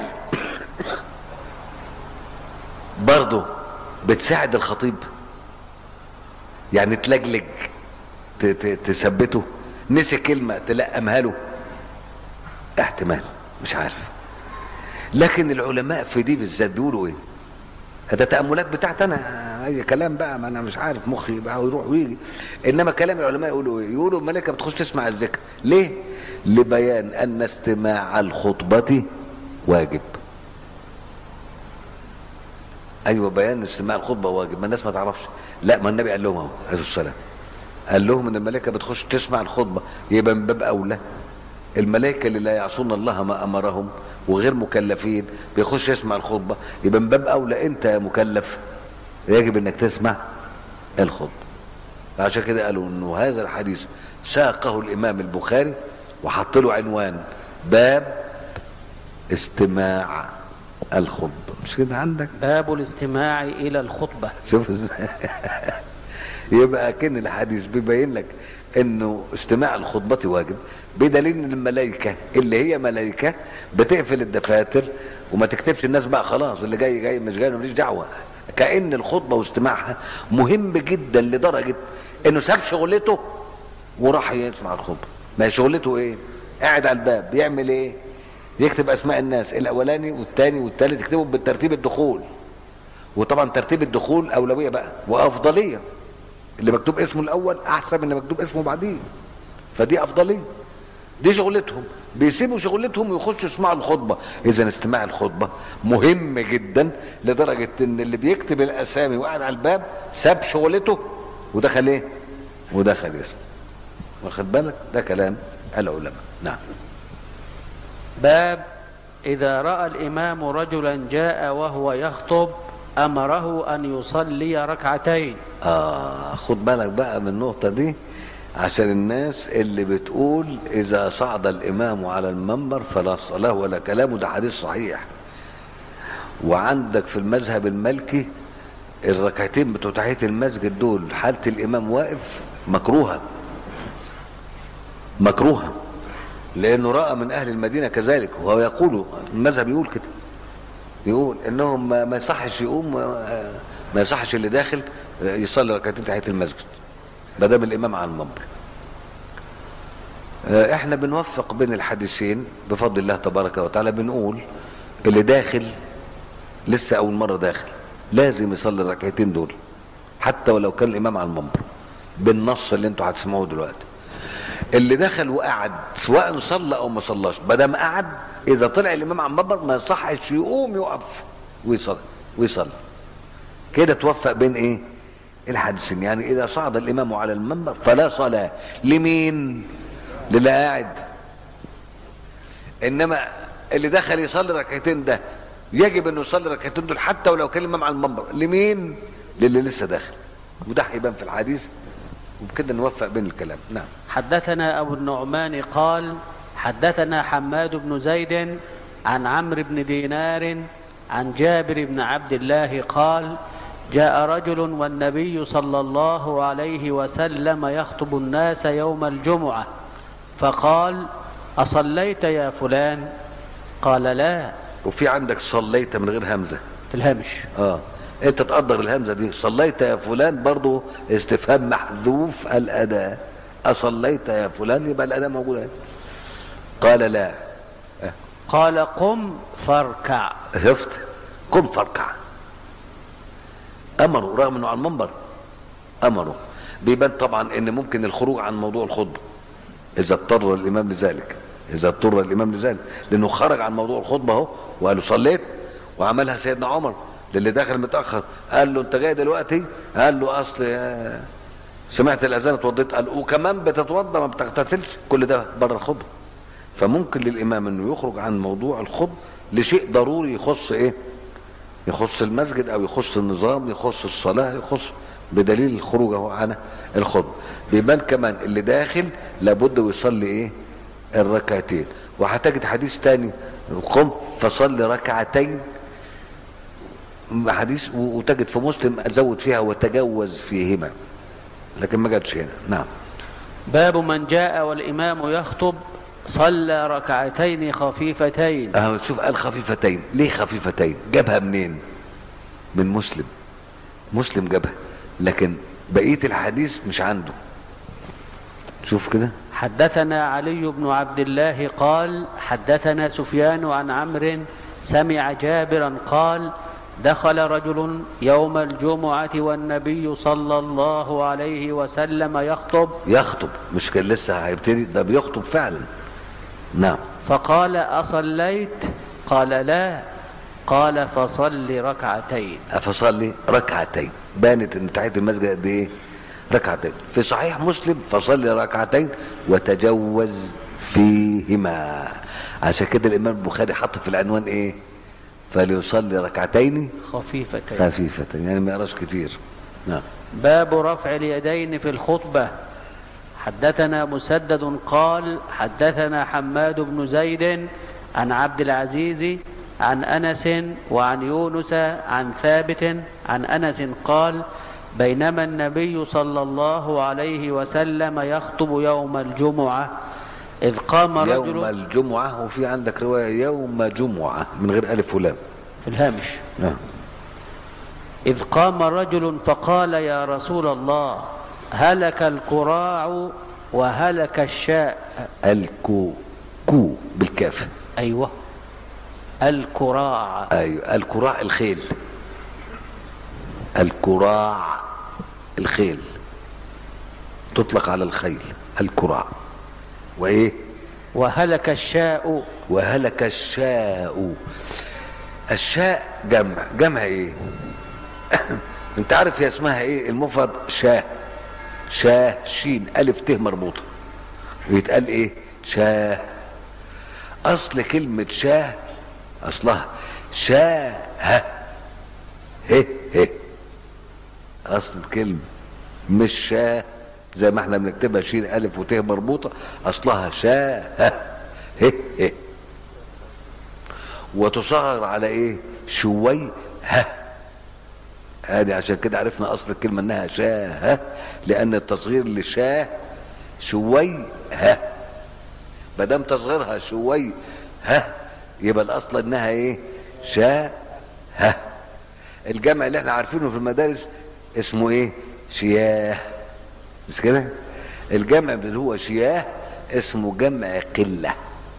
برضه بتساعد الخطيب يعني تلجلج ت- ت- تثبته نسي كلمة تلقمها له احتمال مش عارف لكن العلماء في دي بالذات بيقولوا ايه ده تأملات بتاعت انا اي كلام بقى ما انا مش عارف مخي بقى ويروح ويجي انما كلام العلماء يقولوا ايه يقولوا الملائكه بتخش تسمع الذكر ليه لبيان ان استماع الخطبه واجب ايوه بيان استماع الخطبه واجب ما الناس ما تعرفش لا ما النبي قال لهم اهو عليه السلام قال لهم ان الملائكه بتخش تسمع الخطبه يبقى من باب اولى الملائكه اللي لا يعصون الله ما امرهم وغير مكلفين بيخش يسمع الخطبه يبقى من باب اولى انت يا مكلف يجب انك تسمع الخطبه عشان كده قالوا انه هذا الحديث ساقه الامام البخاري وحط له عنوان باب استماع الخطبه مش كده عندك باب الاستماع إلى الخطبة شوف ازاي يبقى كان الحديث بيبين لك انه استماع الخطبة واجب بدليل ان الملائكة اللي هي ملائكة بتقفل الدفاتر وما تكتبش الناس بقى خلاص اللي جاي جاي مش جاي ماليش دعوة كأن الخطبة واستماعها مهم جدا لدرجة انه ساب شغلته وراح يسمع الخطبة ما هي شغلته ايه قاعد على الباب يعمل ايه يكتب اسماء الناس الاولاني والثاني والثالث يكتبهم بالترتيب الدخول وطبعا ترتيب الدخول اولويه بقى وافضليه اللي مكتوب اسمه الاول احسن من اللي مكتوب اسمه بعديه فدي افضليه دي شغلتهم بيسيبوا شغلتهم ويخشوا يسمعوا الخطبه اذا استماع الخطبه مهم جدا لدرجه ان اللي بيكتب الاسامي وقاعد على الباب ساب شغلته ودخل ايه ودخل اسمه واخد بالك ده كلام العلماء نعم باب إذا رأى الإمام رجلا جاء وهو يخطب أمره أن يصلي ركعتين آه خد بالك بقى من النقطة دي عشان الناس اللي بتقول إذا صعد الإمام على المنبر فلا صلاة ولا كلام وده حديث صحيح وعندك في المذهب المالكي الركعتين بتوع تحية المسجد دول حالة الإمام واقف مكروهة مكروهة لأنه رأى من أهل المدينة كذلك وهو يقول المذهب يقول كده يقول انهم ما ما يصحش يقوم آه، ما يصحش اللي داخل آه، يصلي ركعتين تحيه المسجد ما دام الامام على المنبر آه، احنا بنوفق بين الحديثين بفضل الله تبارك وتعالى بنقول اللي داخل لسه اول مره داخل لازم يصلي الركعتين دول حتى ولو كان الامام على المنبر بالنص اللي انتوا هتسمعوه دلوقتي اللي دخل وقعد سواء صلى او ما صلاش ما دام قعد اذا طلع الامام على المنبر ما يصحش يقوم يقف ويصلي ويصلي كده توفق بين ايه الحديثين يعني اذا صعد الامام على المنبر فلا صلاه لمين للي قاعد انما اللي دخل يصلي ركعتين ده يجب انه يصلي ركعتين دول حتى ولو كان الامام على المنبر لمين للي لسه داخل وده هيبان في الحديث وبكده نوفق بين الكلام نعم حدثنا أبو النعمان قال حدثنا حماد بن زيد عن عمرو بن دينار عن جابر بن عبد الله قال جاء رجل والنبي صلى الله عليه وسلم يخطب الناس يوم الجمعة فقال أصليت يا فلان قال لا وفي عندك صليت من غير همزه في الهمش اه انت تقدر الهمزه دي صليت يا فلان برضو استفهام محذوف الاداء اصليت يا فلان يبقى الاداء موجود اهي قال لا آه. قال قم فاركع شفت قم فاركع امروا رغم انه على المنبر امروا بيبان طبعا ان ممكن الخروج عن موضوع الخطبه اذا اضطر الامام لذلك اذا اضطر الامام لذلك لانه خرج عن موضوع الخطبه اهو وقال له صليت وعملها سيدنا عمر للي داخل متاخر قال له انت جاي دلوقتي قال له اصل آه، سمعت الاذان اتوضيت قال وكمان بتتوضا ما بتغتسلش كل ده بره الخطبه فممكن للامام انه يخرج عن موضوع الخطبه لشيء ضروري يخص ايه يخص المسجد او يخص النظام يخص الصلاه يخص بدليل خروجه عن الخطبه بيبان كمان اللي داخل لابد ويصلي ايه الركعتين وهتجد حديث تاني قم فصلي ركعتين حديث و- وتجد في مسلم زود فيها وتجوز فيهما لكن ما جاتش هنا نعم باب من جاء والإمام يخطب صلى ركعتين خفيفتين اهو شوف قال خفيفتين ليه خفيفتين جابها منين من مسلم مسلم جابها لكن بقيه الحديث مش عنده شوف كده حدثنا علي بن عبد الله قال حدثنا سفيان عن عمرو سمع جابرا قال دخل رجل يوم الجمعة والنبي صلى الله عليه وسلم يخطب يخطب مش كان لسه هيبتدي ده بيخطب فعلا نعم فقال أصليت قال لا قال فصل ركعتين فصلي ركعتين بانت ان تحيه المسجد قد ايه ركعتين في صحيح مسلم فصلي ركعتين وتجوز فيهما عشان كده الامام البخاري حط في العنوان ايه فليصلي ركعتين خفيفتين خفيفة يعني ما يقراش كتير نعم باب رفع اليدين في الخطبة حدثنا مسدد قال حدثنا حماد بن زيد عن عبد العزيز عن انس وعن يونس عن ثابت عن انس قال بينما النبي صلى الله عليه وسلم يخطب يوم الجمعه اذ قام يوم رجل الجمعة وفي عندك رواية يوم جمعة من غير ألف ولام في الهامش نعم إذ قام رجل فقال يا رسول الله هلك الكراع وهلك الشاء الكو كو بالكاف أيوة الكراع ايوه الكراع الخيل الكراع الخيل تطلق على الخيل الكراع وايه وهلك الشاء وهلك الشاء الشاء جمع جمع ايه انت عارف هي اسمها ايه المفرد شاه شاه شين الف ت مربوطه ويتقال ايه شاه اصل كلمه شاه اصلها شاه ه ه اصل الكلمه مش شاه زي ما احنا بنكتبها شين الف وت مربوطه اصلها شاه ه ه وتصغر على ايه شوي ها ادي عشان كده عرفنا اصل الكلمه انها شاه لان التصغير لشاه شوي ها ما دام تصغيرها شوي ها يبقى الاصل انها ايه شاه ها الجمع اللي احنا عارفينه في المدارس اسمه ايه شياه مش كده الجمع اللي هو شياه اسمه جمع قله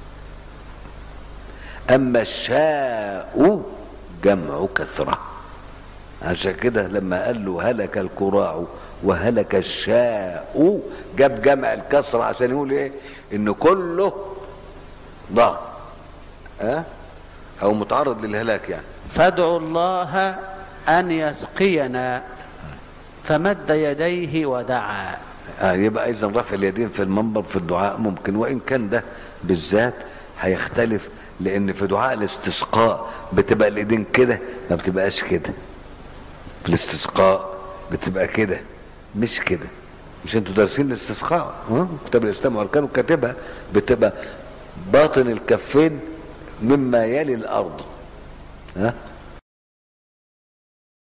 اما الشاء جمع كثره عشان كده لما قال له هلك الكراع وهلك الشاء جاب جمع الكسره عشان يقول ايه ان كله ضاع ها او متعرض للهلاك يعني فادعوا الله أن يسقينا فمد يديه ودعا آه يبقى اذا رفع اليدين في المنبر في الدعاء ممكن وان كان ده بالذات هيختلف لان في دعاء الاستسقاء بتبقى الايدين كده ما بتبقاش كده في الاستسقاء بتبقى كده مش كده مش انتوا دارسين الاستسقاء ها كتاب الاسلام واركانه كاتبها بتبقى باطن الكفين مما يلي الارض ها